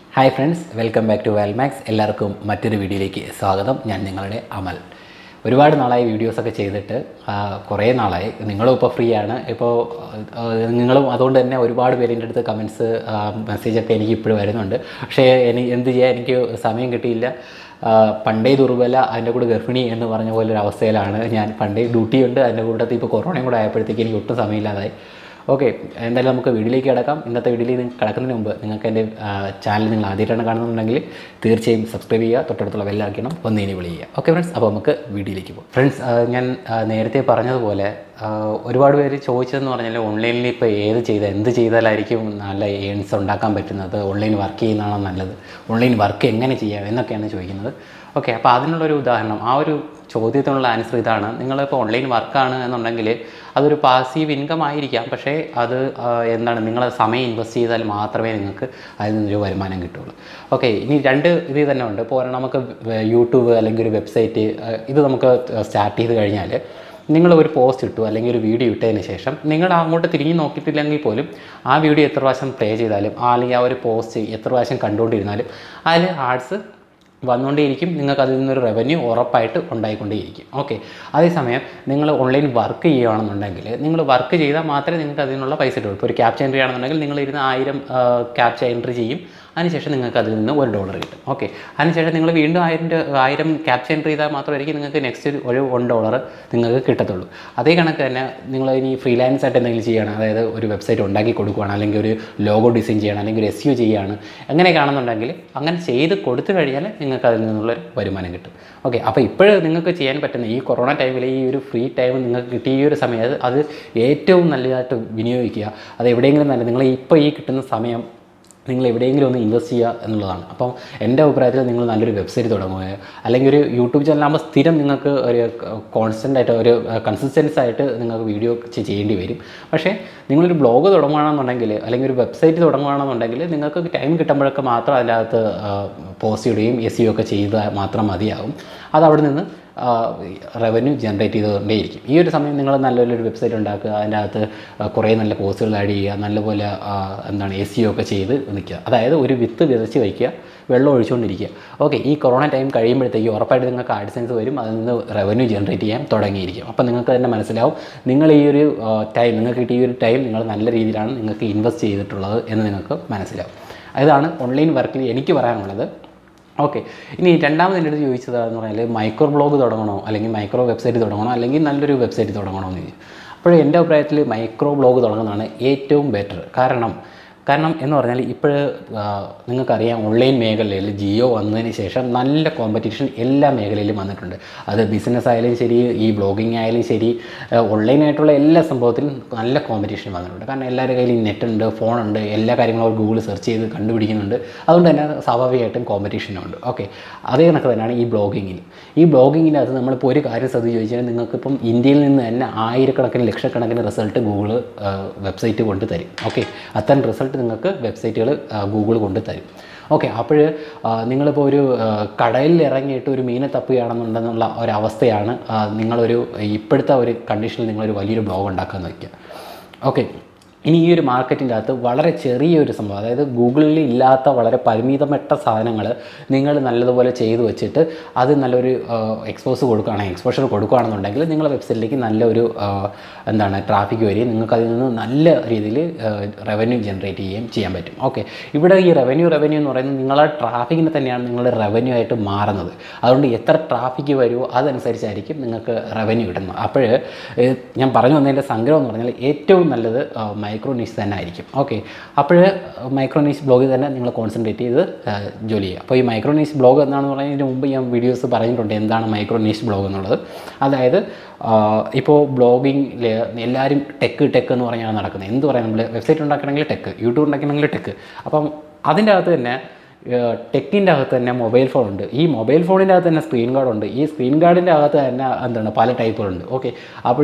hi friends welcome back to Wellmax എല്ലാവർക്കും മറ്റൊരു വീഡിയോയിലേക്ക് സ്വാഗതം ഞാൻ നിങ്ങളുടെ അമൽ ഒരുപാട് നാളായി വീഡിയോസൊക്കെ ചെയ്തിട്ട് ആ, കുറേ നാളായി നിങ്ങളും ഇപ്പോൾ ഫ്രീ ആണ് ഇപ്പോൾ ആ, നിങ്ങളും അതുകൊണ്ട് തന്നെ ഒരുപാട് പേരിൻ്റെ അടുത്ത് കമൻസ് മെസ്സേജൊക്കെ എനിക്ക് ഇപ്പോഴും വരുന്നുണ്ട് പക്ഷേ എനിക്ക് എന്ത് ചെയ്യാൻ എനിക്ക് സമയം കിട്ടിയില്ല ആ, പണ്ടേ ദുർബല അതിൻ്റെ കൂടെ ഗർഭിണി എന്ന് പറഞ്ഞ പോലെ ഒരു അവസ്ഥയിലാണ് ഞാൻ പണ്ടേ ഡ്യൂട്ടി ഉണ്ട് അതിൻ്റെ കൂട്ടത്തിൽ ഇപ്പോൾ കൊറോണയും കൂടെ ആയപ്പോഴത്തേക്ക് എനിക്ക് ഒട്ടും സമയമില്ലാതായി ഓക്കെ എന്തായാലും നമുക്ക് വീഡിയോയിലേക്ക് കിടക്കാം ഇന്നത്തെ വീഡിയോയിൽ നിങ്ങൾക്ക് കിടക്കുന്നതിന് മുമ്പ് നിങ്ങൾക്ക് എൻ്റെ ചാനൽ നിങ്ങൾ ആദ്യമായിട്ടാണ് കാണുന്നുണ്ടെങ്കിൽ തീർച്ചയായും സബ്സ്ക്രൈബ് ചെയ്യുക തൊട്ടടുത്തുള്ള ബെല്ലാക്കണം ഒന്ന് ഇനി വിളി ചെയ്യുക ഓക്കെ ഫ്രണ്ട്സ് അപ്പോൾ നമുക്ക് വീഡിയോയിലേക്ക് പോകും ഫ്രണ്ട്സ് ഞാൻ ആ, നേരത്തെ പറഞ്ഞതുപോലെ ആ, ഒരുപാട് പേര് ചോദിച്ചതെന്ന് പറഞ്ഞാൽ ഓൺലൈനിൽ ഇപ്പോൾ ഏത് ചെയ്ത് എന്ത് ചെയ്താലായിരിക്കും നല്ല ഏൺസ് ഉണ്ടാക്കാൻ പറ്റുന്നത് ഓൺലൈൻ വർക്ക് ചെയ്യുന്നതാണോ നല്ലത് ഓൺലൈൻ വർക്ക് എങ്ങനെ ചെയ്യാം എന്നൊക്കെയാണ് ചോദിക്കുന്നത് ഓക്കെ അപ്പോൾ അതിനുള്ളൊരു ഉദാഹരണം ആ ഒരു ചോദ്യത്തിനുള്ള ആൻസർ ഇതാണ് നിങ്ങളിപ്പോൾ ഓൺലൈൻ വർക്കാണ് എന്നുണ്ടെങ്കിൽ അതൊരു പാസീവ് ഇൻകം ആയിരിക്കാം പക്ഷേ അത് ആ, എന്താണ് നിങ്ങൾ സമയം ഇൻവെസ്റ്റ് ചെയ്താൽ മാത്രമേ നിങ്ങൾക്ക് അതിൽ നിന്നൊരു വരുമാനം കിട്ടുള്ളൂ ഓക്കെ ഇനി രണ്ട് ഇത് തന്നെ ഉണ്ട് ഇപ്പോൾ ഒരെണ്ണം നമുക്ക് വെ- യൂട്യൂബ് അല്ലെങ്കിൽ ഒരു വെബ്സൈറ്റ് ഇത് നമുക്ക് സ്റ്റാർട്ട് ചെയ്ത് കഴിഞ്ഞാൽ നിങ്ങൾ ഒരു പോസ്റ്റ് ഇട്ടു അല്ലെങ്കിൽ ഒരു വീഡിയോ ഇട്ടതിന് ശേഷം നിങ്ങൾ അങ്ങോട്ട് തിരിഞ്ഞ് നോക്കിയിട്ടില്ലെങ്കിൽ പോലും ആ വീഡിയോ എത്ര പ്രാവശ്യം പ്ലേ ചെയ്താലും ആ അല്ലെങ്കിൽ ആ ഒരു പോസ്റ്റ് എത്ര പ്രാവശ്യം കണ്ടുകൊണ്ടിരുന്നാലും അതിൽ ആഡ്സ് വന്നുകൊണ്ടേയിരിക്കും നിങ്ങൾക്ക് അതിൽ നിന്നൊരു റവന്യൂ ഉറപ്പായിട്ട് ഉണ്ടായിക്കൊണ്ടേയിരിക്കും ഓക്കെ അതേസമയം നിങ്ങൾ ഓൺലൈൻ വർക്ക് ചെയ്യുകയാണെന്നുണ്ടെങ്കിൽ നിങ്ങൾ വർക്ക് ചെയ്താൽ മാത്രമേ നിങ്ങൾക്ക് അതിനുള്ള പൈസ കിട്ടുള്ളൂ ഇപ്പോൾ ഒരു ക്യാപ്ച എൻട്രി ആണെന്നുണ്ടെങ്കിൽ നിങ്ങൾ ഇരുന്ന് ആയിരം ക്യാപ്ച എൻട്രി ചെയ്യും അതിനുശേഷം നിങ്ങൾക്ക് അതിൽ നിന്ന് ഒരു ഡോളർ കിട്ടും ഓക്കെ അതിനുശേഷം നിങ്ങൾ വീണ്ടും ആയിരം ര- ആയിരം ക്യാപ്ച എൻട്രി ചെയ്താൽ മാത്രമായിരിക്കും നിങ്ങൾക്ക് നെക്സ്റ്റ് ഒരു വൺ ഡോളർ നിങ്ങൾക്ക് കിട്ടത്തുള്ളൂ അതേ കണക്ക് തന്നെ നിങ്ങൾ ഇനി ഫ്രീലാൻസ് ആയിട്ട് എന്തെങ്കിലും ചെയ്യുകയാണ് അതായത് ഒരു വെബ്സൈറ്റ് ഉണ്ടാക്കി കൊടുക്കുകയാണ് അല്ലെങ്കിൽ ഒരു ലോഗോ ഡിസൈൻ ചെയ്യണം അല്ലെങ്കിൽ ഒരു എസ് യു ചെയ്യുകയാണ് അങ്ങനെയൊക്കെയാണെന്നുണ്ടെങ്കിൽ അങ്ങനെ ചെയ്ത് കൊടുത്തു കഴിഞ്ഞാൽ നിങ്ങൾക്ക് അതിൽ നിന്നുള്ളൊരു വരുമാനം കിട്ടും ഓക്കെ അപ്പോൾ ഇപ്പോഴും നിങ്ങൾക്ക് ചെയ്യാൻ പറ്റുന്ന ഈ കൊറോണ ടൈമിൽ ഈ ഒരു ഫ്രീ ടൈം നിങ്ങൾക്ക് കിട്ടിയ ഈ ഒരു സമയത്ത് അത് ഏറ്റവും നല്ലതായിട്ട് വിനിയോഗിക്കുക അത് എവിടെയെങ്കിലും നല്ല നിങ്ങൾ ഇപ്പോൾ ഈ കിട്ടുന്ന സമയം നിങ്ങൾ എവിടെയെങ്കിലും ഒന്ന് ഇൻവെസ്റ്റ് ചെയ്യുക എന്നുള്ളതാണ് അപ്പം എൻ്റെ അഭിപ്രായത്തിൽ നിങ്ങൾ നല്ലൊരു വെബ്സൈറ്റ് തുടങ്ങുക അല്ലെങ്കിൽ ഒരു യൂട്യൂബ് ചാനലാകുമ്പോൾ സ്ഥിരം നിങ്ങൾക്ക് ഒരു കോൺസ്റ്റൻ്റ് ആയിട്ട് ഒരു കൺസിസ്റ്റൻസ് ആയിട്ട് നിങ്ങൾക്ക് വീഡിയോ ചെയ്യേണ്ടി വരും പക്ഷേ നിങ്ങളൊരു ബ്ലോഗ് തുടങ്ങുകയാണെന്നുണ്ടെങ്കിൽ അല്ലെങ്കിൽ ഒരു വെബ്സൈറ്റ് തുടങ്ങുകയാണെന്നുണ്ടെങ്കിൽ നിങ്ങൾക്ക് ടൈം കിട്ടുമ്പോഴൊക്കെ മാത്രം അതിനകത്ത് പോസ്റ്റ് ഇടുകയും എസ് സി ഒക്കെ ചെയ്താൽ മാത്രം മതിയാവും അത് അവിടെ നിന്ന് റവന്യൂ ജനറേറ്റ് ചെയ്തുകൊണ്ടേയിരിക്കും ഈ ഒരു സമയം നിങ്ങൾ നല്ലൊരു വെബ്സൈറ്റ് ഉണ്ടാക്കുക അതിൻ്റെ അകത്ത് ആ, കുറേ നല്ല പോസ്റ്റുകൾ ആഡ് ചെയ്യുക നല്ലപോലെ ആ, എന്താണ് എസ് സി ഒക്കെ ചെയ്ത് നിൽക്കുക അതായത് ഒരു വിത്ത് വിതച്ച് വയ്ക്കുക വെള്ളം ഒഴിച്ചുകൊണ്ടിരിക്കുക ഓക്കെ ഈ കൊറോണ ടൈം കഴിയുമ്പോഴത്തേക്ക് ഉറപ്പായിട്ട് നിങ്ങൾക്ക് ആഡ്സെൻസ് വരും അതിൽ നിന്ന് റവന്യൂ ജനറേറ്റ് ചെയ്യാൻ തുടങ്ങിയിരിക്കും അപ്പോൾ നിങ്ങൾക്ക് തന്നെ മനസ്സിലാവും നിങ്ങൾ ഈ ഒരു ടൈം നിങ്ങൾക്ക് കിട്ടിയ ഈ ഒരു ടൈം നിങ്ങൾ നല്ല രീതിയിലാണ് നിങ്ങൾക്ക് ഇൻവെസ്റ്റ് ചെയ്തിട്ടുള്ളത് എന്ന് നിങ്ങൾക്ക് മനസ്സിലാവും അതാണ് ഓൺലൈൻ വർക്കിൽ എനിക്ക് പറയാനുള്ളത് ഓക്കെ ഇനി രണ്ടാമത് എൻ്റെ അടുത്ത് ചോദിച്ചതെന്ന് പറഞ്ഞാൽ മൈക്രോ ബ്ലോഗ് തുടങ്ങണോ അല്ലെങ്കിൽ മൈക്രോ വെബ്സൈറ്റ് തുടങ്ങണോ അല്ലെങ്കിൽ നല്ലൊരു വെബ്സൈറ്റ് തുടങ്ങണോ എന്ന് ചോദിച്ചു അപ്പോൾ എൻ്റെ അഭിപ്രായത്തിൽ മൈക്രോ ബ്ലോഗ് തുടങ്ങുന്നതാണ് ഏറ്റവും ബെറ്റർ കാരണം കാരണം എന്ന് പറഞ്ഞാൽ ഇപ്പോൾ നിങ്ങൾക്കറിയാം ഓൺലൈൻ മേഖലയിൽ ജിയോ വന്നതിന് ശേഷം നല്ല കോമ്പറ്റീഷൻ എല്ലാ മേഖലയിലും വന്നിട്ടുണ്ട് അത് ബിസിനസ് ആയാലും ശരി ഈ ബ്ലോഗിങ് ആയാലും ശരി ഓൺലൈനായിട്ടുള്ള എല്ലാ സംഭവത്തിലും നല്ല കോമ്പറ്റീഷൻ വന്നിട്ടുണ്ട് കാരണം എല്ലാവരുടെ കയ്യിൽ നെറ്റ് ഉണ്ട് ഫോണുണ്ട് എല്ലാ കാര്യങ്ങളും അവർ ഗൂഗിൾ സെർച്ച് ചെയ്ത് കണ്ടുപിടിക്കുന്നുണ്ട് അതുകൊണ്ട് തന്നെ സ്വാഭാവികമായിട്ടും കോമ്പറ്റീഷനും ഉണ്ട് ഓക്കെ അതേ കണക്ക് തന്നെയാണ് ഈ ബ്ലോഗിങ്ങിൽ ഈ ബ്ലോഗിങ്ങിൻ്റെ അത് നമ്മളിപ്പോൾ ഒരു കാര്യം ശ്രദ്ധിച്ച് ചോദിച്ചാൽ നിങ്ങൾക്കിപ്പം ഇന്ത്യയിൽ നിന്ന് തന്നെ ആയിരക്കണക്കിന് ലക്ഷക്കണക്കിന് റിസൾട്ട് ഗൂഗിൾ വെബ്സൈറ്റ് കൊണ്ട് തരും ഓക്കെ അത്തരം റിസൾട്ട് നിങ്ങൾക്ക് വെബ്സൈറ്റുകൾ ഗൂഗിൾ കൊണ്ട് തരും ഓക്കെ അപ്പോൾ നിങ്ങളിപ്പോൾ ഒരു ആ, കടലിൽ ഇറങ്ങിയിട്ട് ഒരു മീനെ തപ്പുകയാണെന്നുണ്ടെന്നുള്ള ഒരവസ്ഥയാണ് ആ, നിങ്ങളൊരു ഇപ്പോഴത്തെ ഒരു കണ്ടീഷനിൽ നിങ്ങളൊരു വലിയൊരു ബ്ലോഗ് ഉണ്ടാക്കാൻ വയ്ക്കുക ഓക്കെ ഇനി ഈ ഒരു മാർക്കറ്റിൻ്റെ അകത്ത് വളരെ ചെറിയൊരു സംഭവം അതായത് ഗൂഗിളിൽ ഇല്ലാത്ത വളരെ പരിമിതപ്പെട്ട സാധനങ്ങൾ നിങ്ങൾ നല്ലതുപോലെ ചെയ്തു വെച്ചിട്ട് അത് നല്ലൊരു എക്സ്പോസ് കൊടുക്കുകയാണെങ്കിൽ എക്സ്പോഷർ കൊടുക്കുകയാണെന്നുണ്ടെങ്കിൽ നിങ്ങളുടെ വെബ്സൈറ്റിലേക്ക് നല്ലൊരു ആ, എന്താണ് ട്രാഫിക് വരികയും നിങ്ങൾക്ക് അതിൽ നിന്ന് നല്ല രീതിയിൽ റവന്യൂ ജനറേറ്റ് ചെയ്യുകയും ചെയ്യാൻ പറ്റും ഓക്കെ ഇവിടെ ഈ റവന്യൂ റവന്യൂ എന്ന് പറയുന്നത് നിങ്ങളുടെ ട്രാഫിക്കിന് തന്നെയാണ് നിങ്ങളുടെ റവന്യൂ ആയിട്ട് മാറുന്നത് അതുകൊണ്ട് എത്ര ട്രാഫിക് വരുമോ അതനുസരിച്ചായിരിക്കും നിങ്ങൾക്ക് റവന്യൂ കിട്ടുന്നത് അപ്പോൾ ഞാൻ പറഞ്ഞു വന്നതിൻ്റെ സംഗ്രഹം എന്ന് പറഞ്ഞാൽ ഏറ്റവും നല്ലത് മൈക്രോ നീഷ് തന്നെ ആയിരിക്കും ഓക്കെ അപ്പോൾ മൈക്രോ നീഷ് ബ്ലോഗിൽ തന്നെ നിങ്ങൾ കോൺസെൻട്രേറ്റ് ചെയ്ത് ആ, ജോലി ചെയ്യുക അപ്പോൾ ഈ മൈക്രോ നീഷ് ബ്ലോഗ് എന്താണെന്ന് പറയുന്നതിന് മുമ്പ് ഞാൻ വീഡിയോസ് പറഞ്ഞിട്ടുണ്ട് എന്താണ് മൈക്രോ നീഷ് ബ്ലോഗ് എന്നുള്ളത് അതായത് ഇപ്പോൾ ബ്ലോഗിങ്ങിൽ എല്ലാവരും ടെക്ക് ടെക്ക് എന്ന് പറഞ്ഞാണ് നടക്കുന്നത് എന്ത് പറയാം നമ്മൾ വെബ്സൈറ്റ് ഉണ്ടാക്കണമെങ്കിൽ ടെക്ക് യൂട്യൂബ് ഉണ്ടാക്കണമെങ്കിൽ ടെക്ക് അപ്പം അതിൻ്റെ അകത്ത് തന്നെ ടെക്കിൻ്റെ അകത്ത് തന്നെ മൊബൈൽ ഫോൺ ഉണ്ട് ഈ മൊബൈൽ ഫോണിൻ്റെ അകത്ത് തന്നെ സ്ക്രീൻ ഗാർഡ് ഉണ്ട് ഈ സ്ക്രീൻ ഗാർഡിൻ്റെ അകത്ത് തന്നെ എന്താണ് പല ടൈപ്പുകളുണ്ട് ഓക്കെ അപ്പോൾ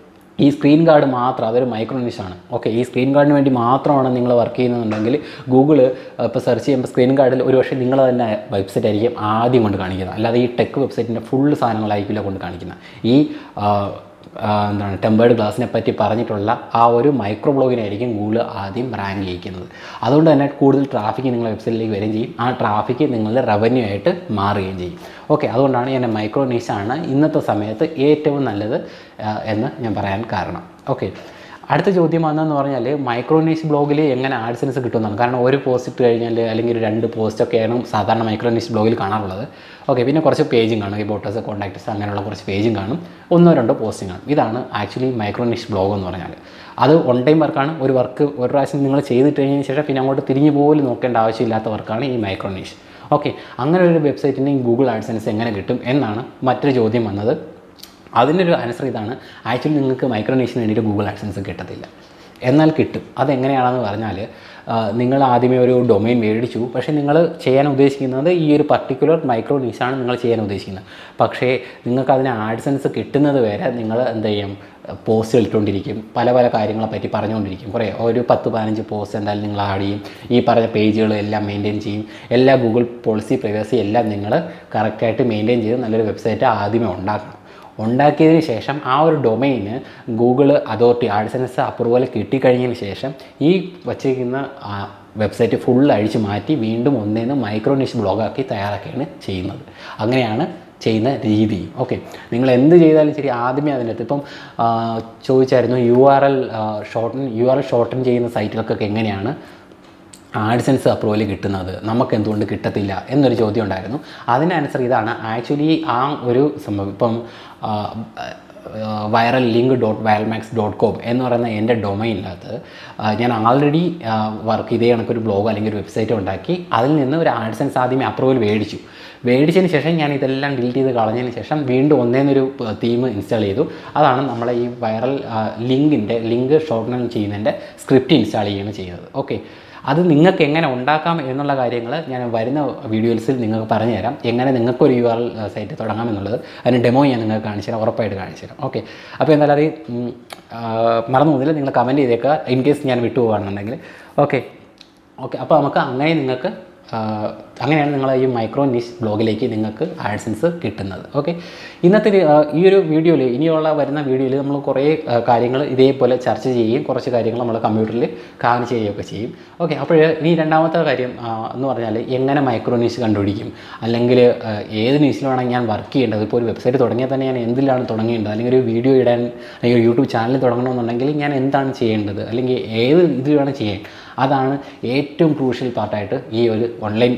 ഈ സ്ക്രീൻ ഗാർഡ് മാത്രം അതൊരു മൈക്രോ നിഷാണ് ഓക്കെ ഈ സ്ക്രീൻ ഗാർഡിന് വേണ്ടി മാത്രമാണ് നിങ്ങൾ വർക്ക് ചെയ്യുന്നുണ്ടെങ്കിൽ ഗൂഗിൾ ഇപ്പോൾ സെർച്ച് ചെയ്യുമ്പോൾ സ്ക്രീൻ ഗാർഡിൽ ഒരു പക്ഷേ നിങ്ങൾ തന്നെ വെബ്സൈറ്റ് ആയിരിക്കും ആദ്യം കൊണ്ട് കാണിക്കുന്നത് അല്ലാതെ ഈ ടെക് വെബ്സൈറ്റിൻ്റെ ഫുൾ സാധനങ്ങളായിരിക്കില്ല കൊണ്ട് കാണിക്കുന്നത് ഈ ആ, ആ, എന്താണ് ടെമ്പേർഡ് ഗ്ലാസിനെ പറ്റി പറഞ്ഞിട്ടുള്ള ആ ഒരു മൈക്രോ ബ്ലോഗിനായിരിക്കും ഗൂഗിൾ ആദ്യം റാങ്ക് ചെയ്യിക്കുന്നത് അതുകൊണ്ട് തന്നെ കൂടുതൽ ട്രാഫിക് നിങ്ങളുടെ വെബ്സൈറ്റിലേക്ക് വരികയും ചെയ്യും ആ ട്രാഫിക് നിങ്ങളുടെ റവന്യൂ ആയിട്ട് മാറുകയും ചെയ്യും ഓക്കെ അതുകൊണ്ടാണ് ഞാൻ മൈക്രോ നിഷാണ് ഇന്നത്തെ സമയത്ത് ഏറ്റവും നല്ലത് ആ, എന്ന് ഞാൻ പറയാൻ കാരണം ഓക്കെ അടുത്ത ചോദ്യം വന്നതെന്ന് പറഞ്ഞാൽ മൈക്രോനീസ് ബ്ലോഗിൽ എങ്ങനെ ആഡ്സൻസ് കിട്ടുമെന്നാണ് കാരണം ഒരു പോസ്റ്റ് ഇട്ട് കഴിഞ്ഞാൽ അല്ലെങ്കിൽ ഒരു രണ്ട് പോസ്റ്റൊക്കെയാണ് സാധാരണ മൈക്രോനീസ് ബ്ലോഗിൽ കാണാറുള്ളത് ഓക്കെ പിന്നെ കുറച്ച് പേജും കാണും ഈ ബോട്ടസ് കോൺടാക്ട്സ് അങ്ങനെയുള്ള കുറച്ച് പേജും കാണും ഒന്നോ രണ്ടോ പോസ്റ്റും കാണും ഇതാണ് ആക്ച്വലി മൈക്രോനിഷ് ബ്ലോഗ് എന്ന് പറഞ്ഞാൽ അത് ഓൺ ടൈം വർക്കാണ് ഒരു വർക്ക് ഒരു പ്രാവശ്യം നിങ്ങൾ ചെയ്തിട്ട് കഴിഞ്ഞതിന് ശേഷം പിന്നെ അങ്ങോട്ട് തിരിഞ്ഞു പോലും നോക്കേണ്ട ആവശ്യമില്ലാത്ത വർക്കാണ് ഈ മൈക്രോനിഷ് ഓക്കെ അങ്ങനെ ഒരു വെബ്സൈറ്റിന് ഗൂഗിൾ ആഡ്സൻസ് എങ്ങനെ കിട്ടും എന്നാണ് മറ്റൊരു ചോദ്യം വന്നത് അതിനൊരു ആൻസർ ഇതാണ് ആക്ച്വലി നിങ്ങൾക്ക് മൈക്രോനേഷന് വേണ്ടിയിട്ട് ഗൂഗിൾ ആഡ്സൻസ് കിട്ടത്തില്ല എന്നാൽ കിട്ടും അതെങ്ങനെയാണെന്ന് പറഞ്ഞാൽ ആ, നിങ്ങൾ ആദ്യമേ ഒരു ഡൊമൈൻ മേടിച്ചു പക്ഷേ നിങ്ങൾ ചെയ്യാൻ ഉദ്ദേശിക്കുന്നത് ഈ ഒരു പർട്ടിക്കുലർ മൈക്രോ നീഷാണ് നിങ്ങൾ ചെയ്യാൻ ഉദ്ദേശിക്കുന്നത് പക്ഷേ നിങ്ങൾക്ക് അതിന് ആഡ്സൻസ് കിട്ടുന്നത് വരെ നിങ്ങൾ എന്ത് ചെയ്യും പോസ്റ്റ് ഇട്ടുകൊണ്ടിരിക്കും പല പല കാര്യങ്ങളെ പറ്റി പറഞ്ഞുകൊണ്ടിരിക്കും കുറേ ഒരു പത്ത് പതിനഞ്ച് പോസ്റ്റ് എന്തായാലും നിങ്ങൾ ആഡ് ചെയ്യും ഈ പറഞ്ഞ പേജുകൾ എല്ലാം മെയിൻറ്റെയിൻ ചെയ്യും എല്ലാ ഗൂഗിൾ പോളിസി പ്രൈവസി എല്ലാം നിങ്ങൾ കറക്റ്റായിട്ട് മെയിൻറ്റെയിൻ ചെയ്ത് നല്ലൊരു വെബ്സൈറ്റ് ആദ്യമേ ഉണ്ടാക്കണം ഉണ്ടാക്കിയതിന് ശേഷം ആ ഒരു ഡൊമൈന് ഗൂഗിൾ അതോറിറ്റി ആഡ്സൻസ് അപ്രൂവൽ കിട്ടിക്കഴിഞ്ഞതിന് ശേഷം ഈ വച്ചിരിക്കുന്ന വെബ്സൈറ്റ് ഫുൾ അഴിച്ച് മാറ്റി വീണ്ടും ഒന്നേന്ന് മൈക്രോനിഷ് ബ്ലോഗാക്കി തയ്യാറാക്കിയാണ് ചെയ്യുന്നത് അങ്ങനെയാണ് ചെയ്യുന്ന രീതി ഓക്കെ നിങ്ങൾ എന്ത് ചെയ്താലും ശരി ആദ്യമേ അതിനകത്ത് ഇപ്പം ആ, ചോദിച്ചായിരുന്നു U R L shorten U R L shorten ചെയ്യുന്ന സൈറ്റുകൾക്കൊക്കെ എങ്ങനെയാണ് ആഡ്സൻസ് അപ്രൂവൽ കിട്ടുന്നത് നമുക്ക് എന്തുകൊണ്ട് കിട്ടത്തില്ല എന്നൊരു ചോദ്യം ഉണ്ടായിരുന്നു അതിന് ആൻസർ ഇതാണ് ആക്ച്വലി ആ ഒരു സംഭവം ഇപ്പം വൈറൽ ലിങ്ക് ഡോട്ട് വയൽമാക്സ് ഡോട്ട് കോം എന്ന് പറയുന്ന എൻ്റെ ഡൊമൈനിനകത്ത് ഞാൻ ആൾറെഡി വർക്ക് ഇതേ കണക്കൊരു ബ്ലോഗ് അല്ലെങ്കിൽ ഒരു വെബ്സൈറ്റ് ഉണ്ടാക്കി അതിൽ നിന്ന് ഒരു ആഡ്സൻസ് ആദ്യമേ അപ്രൂവൽ മേടിച്ചു മേടിച്ചതിന് ശേഷം ഞാൻ ഇതെല്ലാം ഡിലീറ്റ് ചെയ്ത് കളഞ്ഞതിന് ശേഷം വീണ്ടും ഒന്നേന്നൊരു തീം ഇൻസ്റ്റാൾ ചെയ്തു അതാണ് നമ്മളെ ഈ വൈറൽ ലിങ്കിൻ്റെ ലിങ്ക് ഷോർട്ടൻ ചെയ്യുന്നതിൻ്റെ സ്ക്രിപ്റ്റ് ഇൻസ്റ്റാൾ ചെയ്യുകയാണ് ചെയ്യുന്നത് ഓക്കെ അത് നിങ്ങൾക്ക് എങ്ങനെ ഉണ്ടാക്കാം എന്നുള്ള കാര്യങ്ങൾ ഞാൻ വരുന്ന വീഡിയോസിൽ നിങ്ങൾക്ക് പറഞ്ഞു തരാം എങ്ങനെ നിങ്ങൾക്കൊരു യു ആർ സൈറ്റ് തുടങ്ങാം എന്നുള്ളത് അതിന് ഡെമോ ഞാൻ നിങ്ങൾക്ക് കാണിച്ചു തരാം ഉറപ്പായിട്ട് കാണിച്ചു തരാം ഓക്കെ അപ്പോൾ എന്തായാലും അത് ഉം, ആ, മറന്നു പോകുന്നില്ല നിങ്ങൾ കമൻറ്റ് ചെയ്തേക്കുക ഇൻ കേസ് ഞാൻ വിട്ടുപോകുകയാണെന്നുണ്ടെങ്കിൽ ഓക്കെ ഓക്കെ അപ്പോൾ നമുക്ക് അങ്ങനെ നിങ്ങൾക്ക് ആ, അങ്ങനെയാണ് നിങ്ങൾ ഈ മൈക്രോ നിഷ് ബ്ലോഗിലേക്ക് നിങ്ങൾക്ക് ആഡ്സൻസ് കിട്ടുന്നത് ഓക്കെ ഇന്നത്തെ ഒരു, ആ, ഈ ഒരു വീഡിയോയിൽ ഇനിയുള്ള വരുന്ന വീഡിയോയിൽ നമ്മൾ കുറേ കാര്യങ്ങൾ ഇതേപോലെ ചർച്ച ചെയ്യുകയും കുറച്ച് കാര്യങ്ങൾ നമ്മൾ കമ്പ്യൂട്ടറിൽ കാണിച്ച് ചെയ്യുകയൊക്കെ ചെയ്യും ഓക്കെ അപ്പോൾ ഇനി രണ്ടാമത്തെ കാര്യം ആ, എന്ന് പറഞ്ഞാൽ എങ്ങനെ മൈക്രോ നിഷ് കണ്ടുപിടിക്കും അല്ലെങ്കിൽ ആ, ഏത് നിഷിലാണ് ഞാൻ വർക്ക് ചെയ്യേണ്ടത് ഇപ്പോൾ ഒരു വെബ്സൈറ്റ് തുടങ്ങിയാൽ തന്നെ ഞാൻ എന്തിലാണ് തുടങ്ങേണ്ടത് അല്ലെങ്കിൽ ഒരു വീഡിയോ ഇടാൻ അല്ലെങ്കിൽ ഒരു യൂട്യൂബ് ചാനൽ തുടങ്ങണമെന്നുണ്ടെങ്കിൽ ഞാൻ എന്താണ് ചെയ്യേണ്ടത് അല്ലെങ്കിൽ ഏത് ഇത് വേണം ചെയ്യാൻ അതാണ് ഏറ്റവും ക്രൂഷ്യൽ പാർട്ടായിട്ട് ഈ ഒരു ഓൺലൈൻ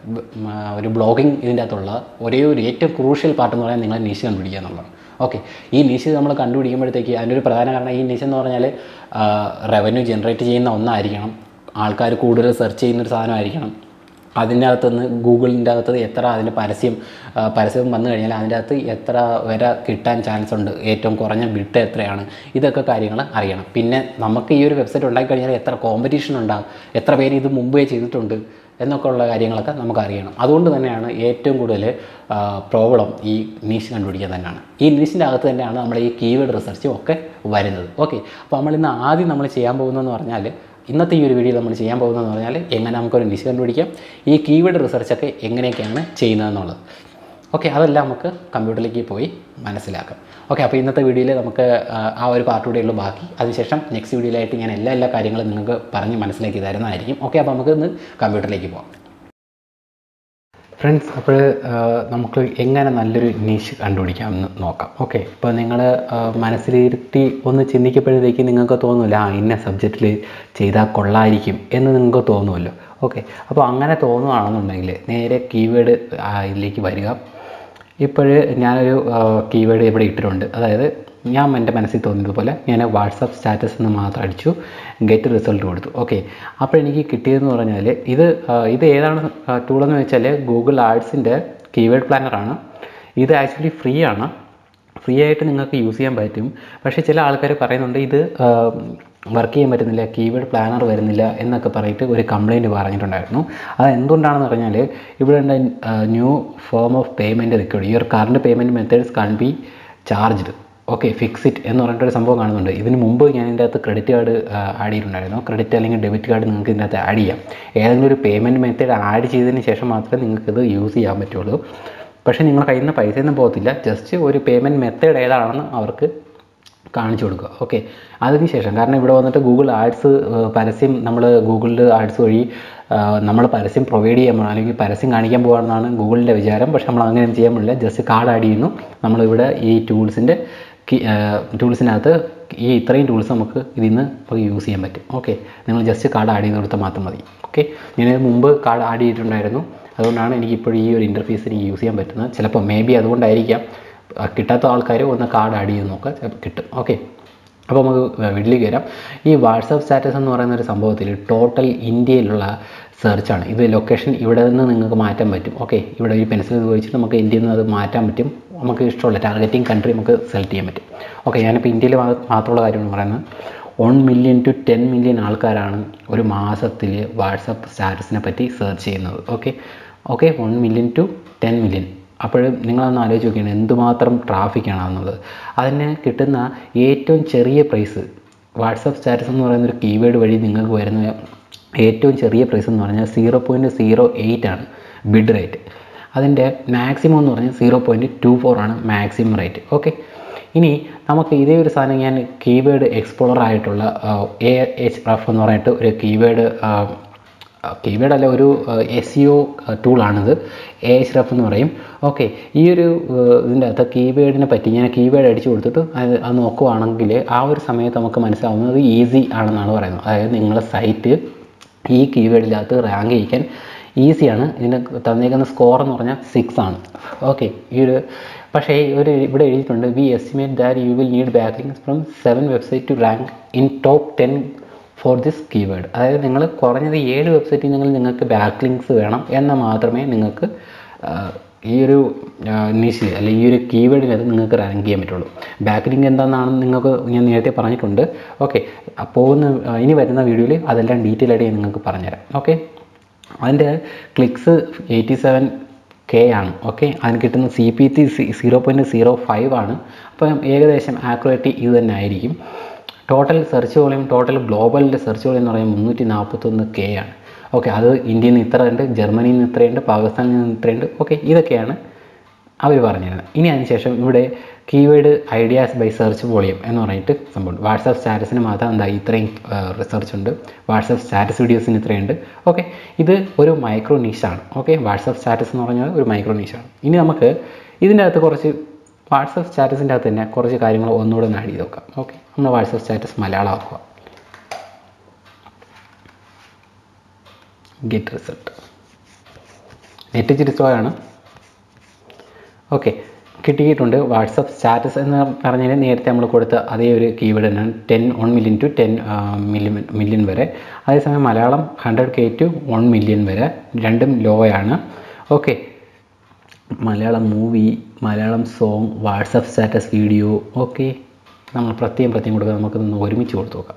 ഒരു ബ്ലോഗിങ് ഇതിൻ്റെ അകത്തുള്ള ഒരേ ഒരു ഏറ്റവും ക്രൂഷ്യൽ പാർട്ട് എന്ന് പറയുന്നത് നിങ്ങൾ നിശ കണ്ടുപിടിക്കുക എന്നുള്ളതാണ് ഓക്കെ ഈ നിശ നമ്മൾ കണ്ടുപിടിക്കുമ്പോഴത്തേക്ക് അതിൻ്റെ ഒരു പ്രധാന കാരണം ഈ നിശ എന്ന് പറഞ്ഞാൽ റവന്യൂ ജനറേറ്റ് ചെയ്യുന്ന ഒന്നായിരിക്കണം ആൾക്കാർ കൂടുതൽ സെർച്ച് ചെയ്യുന്നൊരു സാധനമായിരിക്കണം അതിൻ്റെ അകത്തുനിന്ന് ഗൂഗിളിൻ്റെ അകത്ത് എത്ര അതിന് പരസ്യം ആ, പരസ്യം വന്നു കഴിഞ്ഞാൽ അതിൻ്റെ അകത്ത് എത്ര വരെ കിട്ടാൻ ചാൻസ് ഉണ്ട് ഏറ്റവും കുറഞ്ഞ ബിട്ട് എത്രയാണ് ഇതൊക്കെ കാര്യങ്ങൾ അറിയണം പിന്നെ നമുക്ക് ഈ ഒരു വെബ്സൈറ്റ് ഉണ്ടാക്കി കഴിഞ്ഞാൽ എത്ര കോമ്പറ്റീഷൻ ഉണ്ടാകും എത്ര പേര് ഇത് മുമ്പേ ചെയ്തിട്ടുണ്ട് എന്നൊക്കെ ഉള്ള കാര്യങ്ങളൊക്കെ നമുക്ക് അറിയണം അതുകൊണ്ട് തന്നെയാണ് ഏറ്റവും കൂടുതൽ പ്രോബ്ലം ഈ നീഷ് കണ്ടുപിടിക്കാൻ തന്നെയാണ് ഈ നീഷിൻ്റെ അകത്ത് തന്നെയാണ് നമ്മൾ ഈ കീവേഡ് റിസർച്ചും ഒക്കെ വരുന്നത് ഓക്കെ അപ്പോൾ നമ്മൾ ഇന്ന് ആദ്യം നമ്മൾ ചെയ്യാൻ പോകുന്നതെന്ന് പറഞ്ഞാൽ ഇന്നത്തെ ഈ ഒരു വീഡിയോ നമ്മൾ ചെയ്യാൻ പോകുന്നതെന്ന് പറഞ്ഞാൽ എങ്ങനെ നമുക്കൊരു നിശ കണ്ടുപിടിക്കാം ഈ കീവേഡ് റിസർച്ചൊക്കെ എങ്ങനെയൊക്കെയാണ് ചെയ്യുന്നതെന്നുള്ളത് ഓക്കെ അതെല്ലാം നമുക്ക് കമ്പ്യൂട്ടറിലേക്ക് പോയി മനസ്സിലാക്കാം ഓക്കെ അപ്പോൾ ഇന്നത്തെ വീഡിയോയിൽ നമുക്ക് ആ, ആ ഒരു പാർട്ട് കൂടെ ഉള്ളൂ ബാക്കി അതിനുശേഷം നെക്സ്റ്റ് വീഡിയോയിലായിട്ട് ഞാൻ എല്ലാ എല്ലാ കാര്യങ്ങളും നിങ്ങൾക്ക് പറഞ്ഞ് മനസ്സിലാക്കി തരുന്നതായിരിക്കും ഓക്കെ അപ്പോൾ നമുക്ക് ഇന്ന് കമ്പ്യൂട്ടറിലേക്ക് പോകാം ഫ്രണ്ട്സ് അപ്പോൾ നമുക്ക് എങ്ങനെ നല്ലൊരു നീഷ് കണ്ടുപിടിക്കാമെന്ന് നോക്കാം ഓക്കെ ഇപ്പോൾ നിങ്ങൾ മനസ്സിലിരുത്തി ഒന്ന് ചിന്തിക്കപ്പോഴത്തേക്ക് നിങ്ങൾക്ക് തോന്നില്ല ആ ഇന്ന സബ്ജക്റ്റിൽ ചെയ്താൽ കൊള്ളായിരിക്കും എന്ന് നിങ്ങൾക്ക് തോന്നുമല്ലോ ഓക്കെ അപ്പോൾ അങ്ങനെ തോന്നുകയാണെന്നുണ്ടെങ്കിൽ നേരെ കീവേഡ് ഇതിലേക്ക് വരിക ഇപ്പോൾ ഞാനൊരു കീവേഡ് ഇവിടെ ഇട്ടിട്ടുണ്ട് അതായത് ഞാൻ എൻ്റെ മനസ്സിൽ തോന്നിയതുപോലെ ഞാൻ വാട്സപ്പ് സ്റ്റാറ്റസ് എന്ന് മാത്രം അടിച്ചു ഗെറ്റ് റിസൾട്ട് കൊടുത്തു ഓക്കെ അപ്പോൾ എനിക്ക് കിട്ടിയതെന്ന് പറഞ്ഞാൽ ഇത് ആ, ഇത് ഏതാണ് ടൂളെന്ന് വെച്ചാൽ ഗൂഗിൾ ആഡ്സിൻ്റെ കീവേഡ് പ്ലാനറാണ് ഇത് ആക്ച്വലി ഫ്രീ ആണ് ഫ്രീ ആയിട്ട് നിങ്ങൾക്ക് യൂസ് ചെയ്യാൻ പറ്റും പക്ഷേ ചില ആൾക്കാർ പറയുന്നുണ്ട് ഇത് വർക്ക് ചെയ്യാൻ പറ്റുന്നില്ല കീവേഡ് പ്ലാനർ വരുന്നില്ല എന്നൊക്കെ പറഞ്ഞിട്ട് ഒരു കംപ്ലയിൻറ്റ് പറഞ്ഞിട്ടുണ്ടായിരുന്നു അത് എന്തുകൊണ്ടാണെന്ന് പറഞ്ഞാൽ ഇവിടെ ഉണ്ട് new form of payment required your current payment methods can be charged okay fix it എന്ന് പറഞ്ഞിട്ടൊരു സംഭവം കാണുന്നുണ്ട് ഇതിന് മുമ്പ് ഞാൻ ഇതിൻ്റെ അകത്ത് ക്രെഡിറ്റ് കാർഡ് ആഡ് ചെയ്തിട്ടുണ്ടായിരുന്നു ക്രെഡിറ്റ് അല്ലെങ്കിൽ ഡെബിറ്റ് കാർഡ് നിങ്ങൾക്ക് ഇതിൻ്റെ അകത്ത് ആഡ് ചെയ്യാം ഏതെങ്കിലും ഒരു പേയ്മെൻറ്റ് മെത്തേഡ് ആഡ് ചെയ്തതിന് ശേഷം മാത്രമേ നിങ്ങൾക്കിത് യൂസ് ചെയ്യാൻ പറ്റുള്ളൂ പക്ഷേ നിങ്ങളുടെ കയ്യിൽ നിന്ന് പൈസ ഒന്നും പോകത്തില്ല ജസ്റ്റ് ഒരു പേയ്മെൻറ്റ് മെത്തേഡ് ഏതാണെന്ന് അവർക്ക് കാണിച്ചു കൊടുക്കുക ഓക്കെ അതിനുശേഷം കാരണം ഇവിടെ വന്നിട്ട് ഗൂഗിൾ ആഡ്സ് പരസ്യം നമ്മൾ ഗൂഗിളിൽ ആഡ്സ് വഴി നമ്മൾ പരസ്യം പ്രൊവൈഡ് ചെയ്യാൻ പോകണം അല്ലെങ്കിൽ പരസ്യം കാണിക്കാൻ പോകാമെന്നാണ് ഗൂഗിളിൻ്റെ വിചാരം പക്ഷെ നമ്മൾ അങ്ങനെ ചെയ്യാൻ പറ്റില്ല ജസ്റ്റ് കാർഡ് ആഡ് ചെയ്യുന്നു നമ്മളിവിടെ ഈ ടൂൾസിൻ്റെ ടൂൾസിനകത്ത് ഈ ഇത്രയും ടൂൾസ് നമുക്ക് ഇതിൽ നിന്ന് ഇപ്പോൾ യൂസ് ചെയ്യാൻ പറ്റും ഓക്കെ നിങ്ങൾ ജസ്റ്റ് കാർഡ് ആഡ് ചെയ്ത് കൊടുത്താൽ മാത്രം മതി ഓക്കെ ഞാൻ മുമ്പ് കാർഡ് ആഡ് ചെയ്തിട്ടുണ്ടായിരുന്നു അതുകൊണ്ടാണ് എനിക്ക് ഇപ്പോൾ ഈ ഒരു ഇൻ്റർഫേസ് എനിക്ക് യൂസ് ചെയ്യാൻ പറ്റുന്നത് ചിലപ്പോൾ മേ ബി അതുകൊണ്ടായിരിക്കാം ആ, കിട്ടാത്ത ആൾക്കാർ ഒന്ന് കാർഡ് ആഡ് ചെയ്ത് നോക്കുക ചിലപ്പോൾ കിട്ടും ഓക്കെ അപ്പോൾ നമുക്ക് വീട്ടിലേക്ക് വരാം ഈ വാട്സാപ്പ് സ്റ്റാറ്റസ് എന്ന് പറയുന്ന ഒരു സംഭവത്തിൽ ടോട്ടൽ ഇന്ത്യയിലുള്ള സെർച്ചാണ് ഇത് ലൊക്കേഷൻ ഇവിടെ നിന്ന് നിങ്ങൾക്ക് മാറ്റാൻ പറ്റും ഓക്കെ ഇവിടെ ഒരു പെൻസിൽ ഉപയോഗിച്ചിട്ട് നമുക്ക് ഇന്ത്യയിൽ നിന്ന് അത് മാറ്റാൻ പറ്റും നമുക്ക് ഇഷ്ടമുള്ള ടാർഗറ്റിംഗ് കൺട്രി നമുക്ക് സെലക്ട് ചെയ്യാൻ പറ്റും ഓക്കെ ഞാനിപ്പോൾ ഇന്ത്യയിൽ മാ- മാത്രമുള്ള കാര്യമാണ് പറയുന്നത് one million to ten million ആൾക്കാരാണ് ഒരു മാസത്തിൽ വാട്സപ്പ് സ്റ്റാറ്റസിനെ പറ്റി സെർച്ച് ചെയ്യുന്നത് okay okay one million to ten million അപ്പോൾ നിങ്ങളൊന്ന് ആലോചിച്ച് നോക്കിയാണ് എന്തുമാത്രം ട്രാഫിക്കാണ് എന്നുള്ളത് അതിന് കിട്ടുന്ന ഏറ്റവും ചെറിയ പ്രൈസ് വാട്സപ്പ് സ്റ്റാറ്റസ് എന്ന് പറയുന്ന ഒരു കീവേഡ് വഴി നിങ്ങൾക്ക് വരുന്ന ഏറ്റവും ചെറിയ പ്രൈസ് എന്ന് പറഞ്ഞാൽ സീറോ പോയിൻറ്റ് സീറോ എയ്റ്റ് ആണ് ബിഡ് റേറ്റ് അതിൻ്റെ മാക്സിമം എന്ന് പറഞ്ഞാൽ സീറോ പോയിൻറ്റ് ടു ഫോർ ആണ് മാക്സിമം റേറ്റ് ഓക്കെ ഇനി നമുക്ക് ഇതേ ഒരു സാധനം ഞാൻ കീവേഡ് എക്സ്പ്ലോറർ ആയിട്ടുള്ള എ എച്ച് റഫ് എന്ന് പറഞ്ഞിട്ട് ഒരു കീവേഡ് കീവേഡ് അല്ല ഒരു എസ് സി ഒ ടൂളാണിത് എ എച്ച് റഫ് എന്ന് പറയും ഓക്കെ ഈ ഒരു ഏഹ്, ഇതിൻ്റെ അകത്ത് കീവേഡിനെ പറ്റി ഞാൻ കീവേഡ് അടിച്ചു കൊടുത്തിട്ട് അത് അത് നോക്കുവാണെങ്കിൽ ആ ഒരു സമയത്ത് നമുക്ക് മനസ്സിലാവുന്നത് ഈസി ആണെന്നാണ് പറയുന്നത് അതായത് നിങ്ങളുടെ സൈറ്റ് ഈ കീവേഡിനകത്ത് റാങ്ക് ചെയ്യിക്കാൻ ഈസിയാണ് ഇതിന് തന്നേക്കുന്ന സ്കോർ എന്ന് പറഞ്ഞാൽ സിക്സ് ആണ് ഓക്കെ ഈ ഒരു പക്ഷേ ഒരു ഇവിടെ എഴുതിയിട്ടുണ്ട് we estimate that you will need backlinks from seven website to rank in top ten for this keyword അതായത് നിങ്ങൾ കുറഞ്ഞത് ഏഴ് വെബ്സൈറ്റിൽ നിങ്ങൾ നിങ്ങൾക്ക് ബാക്ക്ലിങ്സ് വേണം എന്നാൽ മാത്രമേ നിങ്ങൾക്ക് ആ, ഈ ഒരു നിഷിൽ അല്ലെങ്കിൽ ഈ ഒരു കീവേഡിനകത്ത് നിങ്ങൾക്ക് റാങ്ക് ചെയ്യാൻ പറ്റുള്ളൂ ബാക്ക് ലിങ്ക് എന്താണെന്ന് നിങ്ങൾക്ക് ഞാൻ നേരത്തെ പറഞ്ഞിട്ടുണ്ട് ഓക്കെ പോകുന്ന ഇനി വരുന്ന വീഡിയോയിൽ അതെല്ലാം ഡീറ്റെയിൽ ആയിട്ട് ഞാൻ നിങ്ങൾക്ക് പറഞ്ഞുതരാം ഓക്കെ അതിൻ്റെ ക്ലിക്സ് എയ്റ്റി സെവൻ കെ ആണ് ഓക്കെ അതിന് കിട്ടുന്ന C P T zero point zero five ആണ് അപ്പം ഏകദേശം ആക്യുറേറ്റ് ഇത് തന്നെ ആയിരിക്കും ടോട്ടൽ സെർച്ച് വോളിയം ടോട്ടൽ ഗ്ലോബലിൻ്റെ സെർച്ച് വോളിയം എന്ന് പറയുമ്പോൾ മുന്നൂറ്റി നാൽപ്പത്തൊന്ന് കെ ആണ് ഓക്കെ അത് ഇന്ത്യയിൽ നിന്ന് ഇത്ര ഉണ്ട് ജർമ്മനിയിൽ നിന്ന് ഇത്രയുണ്ട് പാകിസ്ഥാനിൽ നിന്ന് ഇത്രയുണ്ട് ഓക്കെ ഇതൊക്കെയാണ് അവർ പറഞ്ഞിരുന്നത് ഇനി അതിനുശേഷം ഇവിടെ keyword ideas by search volume എന്ന് പറഞ്ഞിട്ട് സംഭവം വാട്സാപ്പ് സ്റ്റാറ്റസിന് മാത്രം എന്താ ഇത്രയും റിസർച്ച് ഉണ്ട് വാട്സാപ്പ് സ്റ്റാറ്റസ് വീഡിയോസിന് ഇത്രയുണ്ട് ഓക്കെ ഇത് ഒരു മൈക്രോ നീഷാണ് ഓക്കെ വാട്സാപ്പ് സ്റ്റാറ്റസ് എന്ന് പറഞ്ഞാൽ ഒരു മൈക്രോ നീഷാണ് ഇനി നമുക്ക് ഇതിൻ്റെ അകത്ത് കുറച്ച് വാട്സാപ്പ് സ്റ്റാറ്റസിൻ്റെ അകത്ത് തന്നെ കുറച്ച് കാര്യങ്ങൾ ഒന്നുകൂടെ ഒന്ന് ആഡ് ചെയ്ത് നോക്കാം ഓക്കെ നമ്മൾ വാട്സാപ്പ് സ്റ്റാറ്റസ് മലയാളമാക്കുക ഗെറ്റ് റിസൾട്ട് നെറ്റ് ഇച്ചിരി സ്ലോ ആണ് ഓക്കെ കിട്ടിയിട്ടുണ്ട് വാട്സപ്പ് സ്റ്റാറ്റസ് എന്ന് പറഞ്ഞാൽ നേരത്തെ നമ്മൾ കൊടുത്ത അതേ ഒരു കീവേഡ് തന്നെയാണ് ten one million to ten million million വരെ അതേസമയം Malayalam hundred K to one million വരെ രണ്ടും ലോ ആണ് okay Malayalam movie Malayalam song WhatsApp status video okay നമ്മൾ പ്രത്യേകം പ്രത്യേകം കൊടുക്കുക നമുക്കൊന്ന് ഒരുമിച്ച് കൊടുത്തു നോക്കാം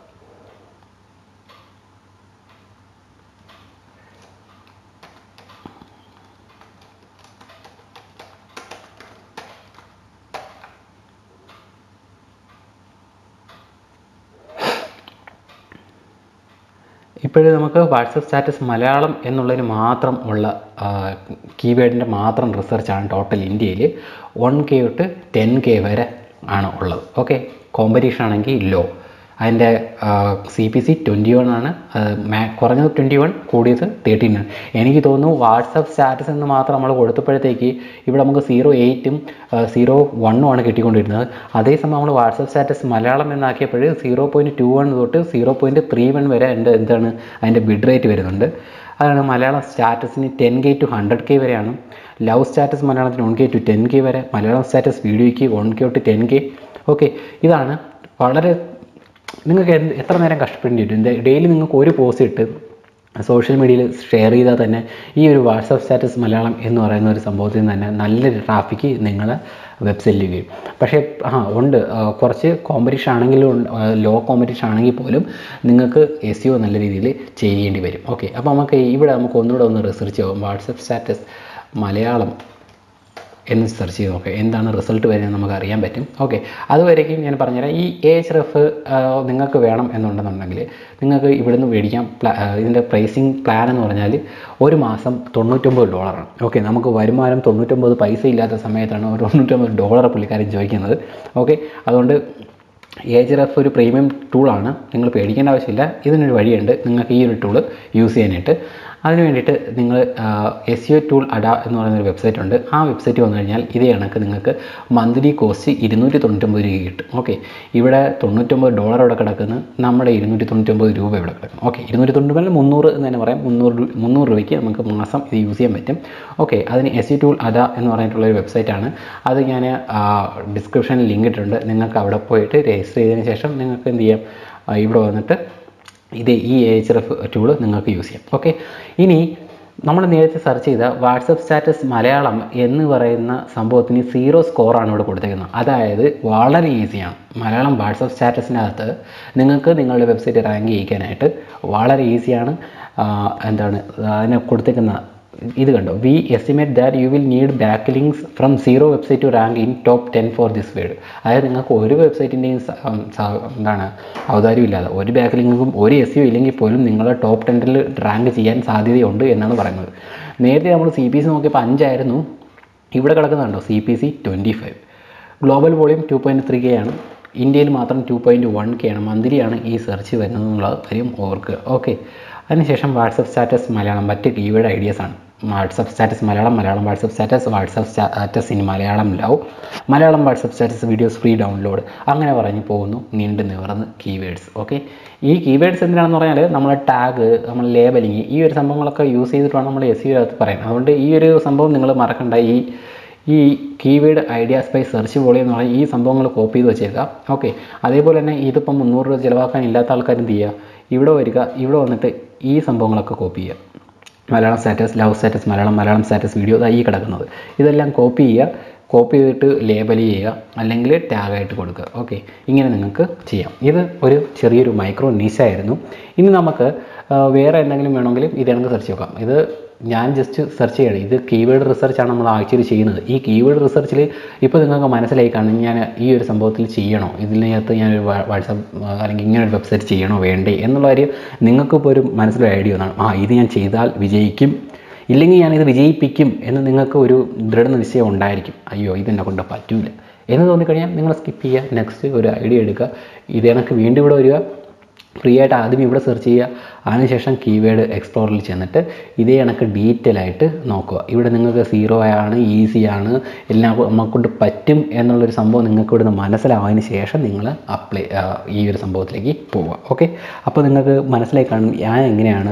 ഇപ്പോഴും നമുക്ക് വാട്സപ്പ് സ്റ്റാറ്റസ് മലയാളം എന്നുള്ളതിന് മാത്രം ഉള്ള കീവേഡിൻ്റെ മാത്രം റിസർച്ചാണ് ടോട്ടൽ ഇന്ത്യയിൽ വൺ കെ തൊട്ട് ടെൻ കെ വരെ ആണ് ഉള്ളത് ഓക്കെ കോമ്പറ്റീഷൻ ആണെങ്കിൽ ലോ അതിൻ്റെ C P C twenty one ആണ് അത് മാ കുറഞ്ഞത് ട്വൻറ്റി വൺ കൂടിയത് തേർട്ടീൻ ആണ് എനിക്ക് തോന്നുന്നു വാട്സപ്പ് സ്റ്റാറ്റസ് എന്ന് മാത്രം നമ്മൾ കൊടുത്തപ്പോഴത്തേക്ക് ഇവിടെ നമുക്ക് സീറോ എയ്റ്റും സീറോ വണ്ണും ആണ് കിട്ടിക്കൊണ്ടിരുന്നത് അതേസമയം നമ്മൾ വാട്സപ്പ് സ്റ്റാറ്റസ് മലയാളം എന്നാക്കിയപ്പോൾ സീറോ പോയിൻറ്റ് ടു വൺ തൊട്ട് സീറോ പോയിൻറ്റ് ത്രീ വൺ വരെ എൻ്റെ എന്താണ് അതിൻ്റെ ബിഡ് റേറ്റ് വരുന്നുണ്ട് അതാണ് മലയാളം സ്റ്റാറ്റസിന് ten K to hundred K വരെയാണ് ലവ് സ്റ്റാറ്റസ് മലയാളത്തിന് one K to ten K വരെ മലയാളം സ്റ്റാറ്റസ് വീഡിയോയ്ക്ക് വൺ കെ തൊട്ട് ടെൻ കെ ഓക്കെ ഇതാണ് വളരെ നിങ്ങൾക്ക് എന്ത് എത്ര നേരം കഷ്ടപ്പെടേണ്ടി വരും ഡെയിലി നിങ്ങൾക്ക് ഒരു പോസ്റ്റ് ഇട്ട് സോഷ്യൽ മീഡിയയിൽ ഷെയർ ചെയ്താൽ തന്നെ ഈ ഒരു വാട്സപ്പ് സ്റ്റാറ്റസ് മലയാളം എന്ന് പറയുന്ന ഒരു സംഭവത്തിൽ നിന്ന് തന്നെ നല്ലൊരു ട്രാഫിക്ക് നിങ്ങളെ വെബ്സൈറ്റിൽ വരും പക്ഷേ ആ ഉണ്ട് ആ, കുറച്ച് കോമ്പറ്റീഷൻ ആണെങ്കിലും ലോ കോമ്പറ്റീഷൻ ആണെങ്കിൽ പോലും നിങ്ങൾക്ക് എസ് യു നല്ല രീതിയിൽ ചെയ്യേണ്ടി വരും ഓക്കെ അപ്പോൾ നമുക്ക് ഇവിടെ നമുക്ക് ഒന്നുകൂടെ ഒന്ന് റിസർച്ച് ചെയ്യാം വാട്സപ്പ് സ്റ്റാറ്റസ് മലയാളം എന്ന് സെർച്ച് ചെയ്ത് നോക്കുക എന്താണ് റിസൾട്ട് വരുന്നത് നമുക്ക് അറിയാൻ പറ്റും ഓക്കെ അതുവരേക്കും ഞാൻ പറഞ്ഞുതരാം ഈ എ എച്ച് റഫ് നിങ്ങൾക്ക് വേണം എന്നുണ്ടെന്നുണ്ടെങ്കിൽ നിങ്ങൾക്ക് ഇവിടുന്ന് മേടിക്കാം പ്ലാ ആ, ഇതിൻ്റെ പ്രൈസിങ് പ്ലാൻ എന്ന് പറഞ്ഞാൽ ഒരു മാസം തൊണ്ണൂറ്റൊമ്പത് ഡോളറാണ് ഓക്കെ നമുക്ക് വരുമാനം തൊണ്ണൂറ്റൊമ്പത് പൈസ ഇല്ലാത്ത സമയത്താണ് ഒരു തൊണ്ണൂറ്റൊമ്പത് ഡോളർ പുള്ളിക്കാരൻ ചോദിക്കുന്നത് ഓക്കെ അതുകൊണ്ട് ഏജറഫ് ഒരു പ്രീമിയം ടൂളാണ് നിങ്ങൾ പേടിക്കേണ്ട ആവശ്യമില്ല ഇതിനൊരു വഴിയുണ്ട് നിങ്ങൾക്ക് ഈ ഒരു ടൂൾ യൂസ് ചെയ്യാനായിട്ട് അതിന് വേണ്ടിയിട്ട് നിങ്ങൾ എസ് യു ടൂൾ അഡ എന്ന് പറയുന്ന ഒരു വെബ്സൈറ്റ് ഉണ്ട് ആ വെബ്സൈറ്റ് വന്നു കഴിഞ്ഞാൽ ഇതേ കണക്ക് നിങ്ങൾക്ക് മന്ത്ലി കോസ്റ്റ് ഇരുന്നൂറ്റി തൊണ്ണൂറ്റൊമ്പത് രൂപ കിട്ടും ഓക്കെ ഇവിടെ തൊണ്ണൂറ്റൊമ്പത് ഡോളർ ഇവിടെ കിടക്കുന്നു നമ്മുടെ ഇരുന്നൂറ്റി തൊണ്ണൂറ്റൊമ്പത് രൂപ ഇവിടെ കിടക്കും ഓക്കെ ഇരുന്നൂറ്റി തൊണ്ണൂറ്റൊമ്പത് മുന്നൂറ് എന്ന് തന്നെ പറയാം മുന്നൂറ് രൂ- മുന്നൂറ് രൂപയ്ക്ക് നമുക്ക് മാസം ഇത് യൂസ് ചെയ്യാൻ പറ്റും ഓക്കെ അതിന് എസ് യു ടൂൾ അഡ എന്ന് പറഞ്ഞിട്ടുള്ള ഒരു വെബ്സൈറ്റാണ് അത് ഞാൻ ഡിസ്ക്രിപ്ഷനിൽ ലിങ്ക് ഇട്ടിട്ടുണ്ട് നിങ്ങൾക്ക് അവിടെ പോയിട്ട് രജിസ്റ്റർ ചെയ്തതിന് ശേഷം നിങ്ങൾക്ക് എന്ത് ചെയ്യാം ആ, ഇവിടെ വന്നിട്ട് ഇത് ഈ എച്ച് എഫ് ടൂൾ നിങ്ങൾക്ക് യൂസ് ചെയ്യാം ഓക്കെ ഇനി നമ്മൾ നേരത്തെ സെർച്ച് ചെയ്ത വാട്സപ്പ് സ്റ്റാറ്റസ് മലയാളം എന്ന് പറയുന്ന സംഭവത്തിന് സീറോ സ്കോറാണ് ഇവിടെ കൊടുത്തേക്കുന്നത് അതായത് വളരെ ഈസിയാണ് മലയാളം വാട്സപ്പ് സ്റ്റാറ്റസിനകത്ത് നിങ്ങൾക്ക് നിങ്ങളുടെ വെബ്സൈറ്റ് റാങ്ക് ചെയ്യിക്കാനായിട്ട് വളരെ ഈസിയാണ് എന്താണ് അതിന് കൊടുത്തേക്കുന്ന ഇത് കണ്ടോ we estimate that you will need back links from zero website to rank in top ten for this word അതായത് നിങ്ങൾക്ക് ഒരു വെബ്സൈറ്റിൻ്റെയും എന്താണ് ഔദാര്യമില്ലാതെ ഒരു ബാക്ക് ലിങ്കും ഒരു എസ് യു ഇല്ലെങ്കിൽ പോലും നിങ്ങളെ ടോപ്പ് ടെന്നിൽ റാങ്ക് ചെയ്യാൻ സാധ്യതയുണ്ട് എന്നാണ് പറയുന്നത് നേരത്തെ നമ്മൾ സി പി സി നോക്കിയപ്പോൾ അഞ്ചായിരുന്നു ഇവിടെ കിടക്കുന്നുണ്ടോ C P C twenty five global volume two point three K ആണ് ഇന്ത്യയിൽ മാത്രം ടു പോയിൻറ്റ് വൺ കെ ആണ് മന്ത്ലിയാണ് ഈ സെർച്ച് വരുന്നത് എന്നുള്ള കാര്യം ഓർക്കുക ഓക്കെ അതിനുശേഷം വാട്സപ്പ് സ്റ്റാറ്റസ് മലയാളം മറ്റ് കീവേഡ് ഐഡിയാസ് ആണ് WhatsApp status Malayalam Malayalam WhatsApp status WhatsApp status in Malayalam love Malayalam WhatsApp status videos free download അങ്ങനെ പറഞ്ഞ് പോകുന്നു നീണ്ടു നിവർന്ന് കീവേഡ്സ് ഓക്കെ ഈ കീവേഡ്സ് എന്തിനാണെന്ന് പറഞ്ഞാൽ നമ്മൾ ടാഗ് നമ്മൾ ലേബലിങ് ഈ ഒരു സംഭവങ്ങളൊക്കെ യൂസ് ചെയ്തിട്ടാണ് നമ്മൾ എസ് യു അകത്ത് പറയാൻ അതുകൊണ്ട് ഈ ഒരു സംഭവം നിങ്ങൾ മറക്കണ്ട ഈ ഈ കീവേഡ് ഐഡിയ സ്പൈസ് സെർച്ച് വോളി എന്ന് പറഞ്ഞാൽ ഈ സംഭവങ്ങൾ കോപ്പി ചെയ്ത് വെച്ചേക്കാം ഓക്കെ അതേപോലെ തന്നെ ഇതിപ്പം മുന്നൂറ് രൂപ ചിലവാക്കാൻ ഇല്ലാത്ത ആൾക്കാർ എന്ത് ചെയ്യുക ഇവിടെ വരിക ഇവിടെ വന്നിട്ട് ഈ സംഭവങ്ങളൊക്കെ കോപ്പി ചെയ്യുക Malayalam status love status Malayalam Malayalam status video ഇതാ ഈ കിടക്കുന്നത് ഇതെല്ലാം കോപ്പി ചെയ്യുക കോപ്പി ചെയ്തിട്ട് ലേബൽ ചെയ്യുക അല്ലെങ്കിൽ ടാഗായിട്ട് കൊടുക്കുക ഓക്കെ ഇങ്ങനെ നിങ്ങൾക്ക് ചെയ്യാം ഇത് ഒരു ചെറിയൊരു മൈക്രോ നീശായിരുന്നു ഇനി നമുക്ക് ആ, വേറെ എന്തെങ്കിലും വേണമെങ്കിലും ഇത് നമുക്ക് സെർച്ച് നോക്കാം ഇത് ഞാൻ ജസ്റ്റ് സെർച്ച് ചെയ്യണം ഇത് കീവേഡ് റിസർച്ചാണ് നമ്മൾ ആക്ച്വലി ചെയ്യുന്നത് ഈ കീവേഡ് റിസർച്ചിൽ ഇപ്പോൾ നിങ്ങൾക്ക് മനസ്സിലായി കാണും ഞാൻ ഈ ഒരു സംഭവത്തിൽ ചെയ്യണോ ഇതിനകത്ത് ഞാനൊരു വാട്സപ്പ് അല്ലെങ്കിൽ ഇങ്ങനെ ഒരു വെബ്സൈറ്റ് ചെയ്യണോ വേണ്ടേ എന്നുള്ള കാര്യം നിങ്ങൾക്കിപ്പോൾ ഒരു മനസ്സിലൊരു ഐഡിയ ഒന്നാണ് ആ ഇത് ഞാൻ ചെയ്താൽ വിജയിക്കും ഇല്ലെങ്കിൽ ഞാനിത് വിജയിപ്പിക്കും എന്ന് നിങ്ങൾക്ക് ഒരു ദൃഢനിശ്ചയം ഉണ്ടായിരിക്കും അയ്യോ ഇതെന്നെ കൊണ്ട് പറ്റൂല എന്ന് തോന്നിക്കഴിഞ്ഞാൽ നിങ്ങൾ സ്കിപ്പ് ചെയ്യുക നെക്സ്റ്റ് ഒരു ഐഡിയ എടുക്കുക ഇത് കണക്ക് വീണ്ടും ഇവിടെ വരിക ഫ്രീ ആയിട്ട് ആദ്യം ഇവിടെ സെർച്ച് ചെയ്യുക അതിനുശേഷം കീവേഡ് എക്സ്പ്ലോറിൽ ചെന്നിട്ട് ഇതേ കണക്ക് ഡീറ്റെയിൽ ആയിട്ട് നോക്കുക ഇവിടെ നിങ്ങൾക്ക് സീറോ ആണ് ഈസിയാണ് എല്ലാം നമുക്കൊണ്ട് പറ്റും എന്നുള്ളൊരു സംഭവം നിങ്ങൾക്ക് ഇവിടുന്ന് മനസ്സിലാവാതിന് ശേഷം നിങ്ങൾ അപ്ലൈ ഈ ഒരു സംഭവത്തിലേക്ക് പോവുക ഓക്കെ അപ്പോൾ നിങ്ങൾക്ക് മനസ്സിലായി കാണും ഞാൻ എങ്ങനെയാണ്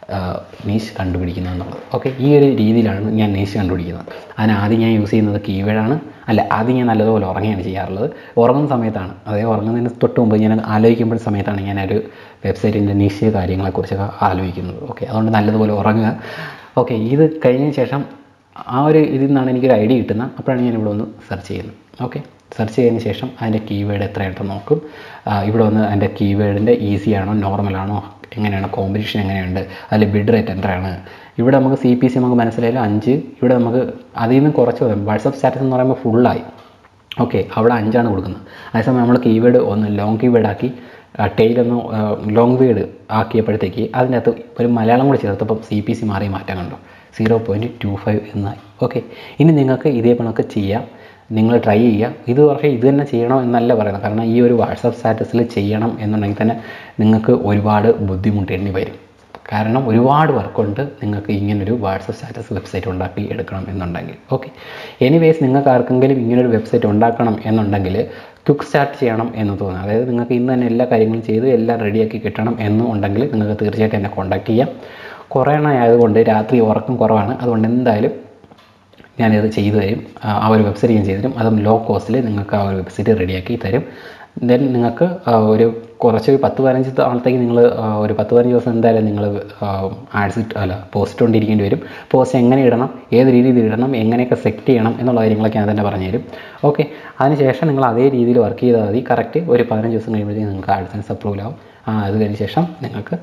നീഷ് കണ്ടുപിടിക്കുന്നത് എന്നുള്ളത് ഓക്കെ ഈ ഒരു രീതിയിലാണ് ഞാൻ നീഷ് കണ്ടുപിടിക്കുന്നത് അതിന് ആദ്യം ഞാൻ യൂസ് ചെയ്യുന്നത് കീവേഡാണ് അല്ല ആദ്യം ഞാൻ നല്ലതുപോലെ ഉറങ്ങുകയാണ് ചെയ്യാറുള്ളത് ഉറങ്ങുന്ന സമയത്താണ് അതായത് ഉറങ്ങുന്നതിന് തൊട്ട് മുമ്പ് ഞാൻ ആലോചിക്കുമ്പോൾ സമയത്താണ് ഞാൻ ഒരു വെബ്സൈറ്റിൻ്റെ നിശ്ചയ കാര്യങ്ങളെക്കുറിച്ചൊക്കെ ആലോചിക്കുന്നത് ഓക്കെ അതുകൊണ്ട് നല്ലതുപോലെ ഉറങ്ങുക ഓക്കെ ഇത് കഴിഞ്ഞതിന് ശേഷം ആ ഒരു ഇതിൽ നിന്നാണ് എനിക്കൊരു ഐഡിയ കിട്ടുന്നത് അപ്പോഴാണ് ഞാൻ ഇവിടെ ഒന്ന് സെർച്ച് ചെയ്യുന്നത് ഓക്കെ സെർച്ച് ചെയ്തതിന് ശേഷം അതിൻ്റെ കീവേഡ് എത്രയായിട്ട് നോക്കും ആ, ഇവിടെ വന്ന് അതിൻ്റെ കീവേഡിൻ്റെ ഈസി ആണോ നോർമലാണോ എങ്ങനെയാണ് കോമ്പറ്റീഷൻ എങ്ങനെയുണ്ട് അതിൽ ബിഡ് റേറ്റ് എത്രയാണ് ഇവിടെ നമുക്ക് സി പി സി നമുക്ക് മനസ്സിലായാലും അഞ്ച് ഇവിടെ നമുക്ക് അതിൽ നിന്ന് കുറച്ച് വാട്സപ്പ് സ്റ്റാറ്റസ് എന്ന് പറയുമ്പോൾ ഫുള്ളായി ഓക്കെ അവിടെ അഞ്ചാണ് കൊടുക്കുന്നത് അതേസമയം നമ്മൾ കീവേഡ് ഒന്ന് ലോങ് കീവേഡ് ആക്കി ടെയിലൊന്ന് ലോങ് വേഡ് ആക്കിയപ്പോഴത്തേക്ക് അതിൻ്റെ അകത്ത് ഒരു മലയാളം കൂടി ചേർത്തപ്പം സി പി സി മാറി മാറ്റം കണ്ടു സീറോ പോയിൻറ്റ് ടു ഫൈവ് എന്നായി ഓക്കെ ഇനി നിങ്ങൾക്ക് ഇതേ കണക്ക് ചെയ്യാം നിങ്ങൾ ട്രൈ ചെയ്യുക ഇത് പക്ഷേ ഇത് തന്നെ ചെയ്യണം എന്നല്ല പറയുന്നത് കാരണം ഈ ഒരു വാട്സപ്പ് സ്റ്റാറ്റസിൽ ചെയ്യണം എന്നുണ്ടെങ്കിൽ തന്നെ നിങ്ങൾക്ക് ഒരുപാട് ബുദ്ധിമുട്ടേണ്ടി വരും കാരണം ഒരുപാട് വർക്കുണ്ട് നിങ്ങൾക്ക് ഇങ്ങനൊരു വാട്സപ്പ് സ്റ്റാറ്റസ് വെബ്സൈറ്റ് ഉണ്ടാക്കി എടുക്കണം എന്നുണ്ടെങ്കിൽ ഓക്കെ എനിവേസ് നിങ്ങൾക്ക് ആർക്കെങ്കിലും ഇങ്ങനൊരു വെബ്സൈറ്റ് ഉണ്ടാക്കണം എന്നുണ്ടെങ്കിൽ ക്വിക്ക് സ്റ്റാർട്ട് ചെയ്യണം എന്ന് തോന്നുന്നു അതായത് നിങ്ങൾക്ക് ഇന്ന് തന്നെ എല്ലാ കാര്യങ്ങളും ചെയ്ത് എല്ലാം റെഡിയാക്കി കിട്ടണം എന്നുണ്ടെങ്കിൽ നിങ്ങൾക്ക് തീർച്ചയായിട്ടും എന്നെ കോൺടാക്ട് ചെയ്യാം കൊറോണ ആയതുകൊണ്ട് രാത്രി ഉറക്കം കുറവാണ് അതുകൊണ്ട് എന്തായാലും ഞാനിത് ചെയ്തു തരും ആ ആ ഒരു വെബ്സൈറ്റ് ഞാൻ ചെയ്തു തരും അതും ലോ കോസ്റ്റിൽ നിങ്ങൾക്ക് ആ ഒരു വെബ്സൈറ്റ് റെഡിയാക്കി തരും ദെൻ നിങ്ങൾക്ക് ആ, ഒരു കുറച്ച് പത്ത് പതിനഞ്ച് ആളത്തേക്ക് നിങ്ങൾ ഒരു പത്ത് പതിനഞ്ച് ദിവസം എന്തായാലും നിങ്ങൾ ആഡ്സ് അല്ല പോസ്റ്റ് കൊണ്ടിരിക്കേണ്ടി വരും പോസ്റ്റ് എങ്ങനെ ഇടണം ഏത് രീതിയിൽ ഇടണം എങ്ങനെയൊക്കെ സെറ്റ് ചെയ്യണം എന്നുള്ള കാര്യങ്ങളൊക്കെ ഞാൻ തന്നെ പറഞ്ഞു തരും ഓക്കെ അതിനുശേഷം നിങ്ങൾ അതേ രീതിയിൽ വർക്ക് ചെയ്താൽ മതി കറക്റ്റ് ഒരു പതിനഞ്ച് ദിവസം കഴിയുമ്പോഴത്തേക്ക് നിങ്ങൾക്ക് ആഡ്സൻസ് അപ്രൂവൽ ആവും ആ, അത് കഴിഞ്ഞ ശേഷം നിങ്ങൾക്ക്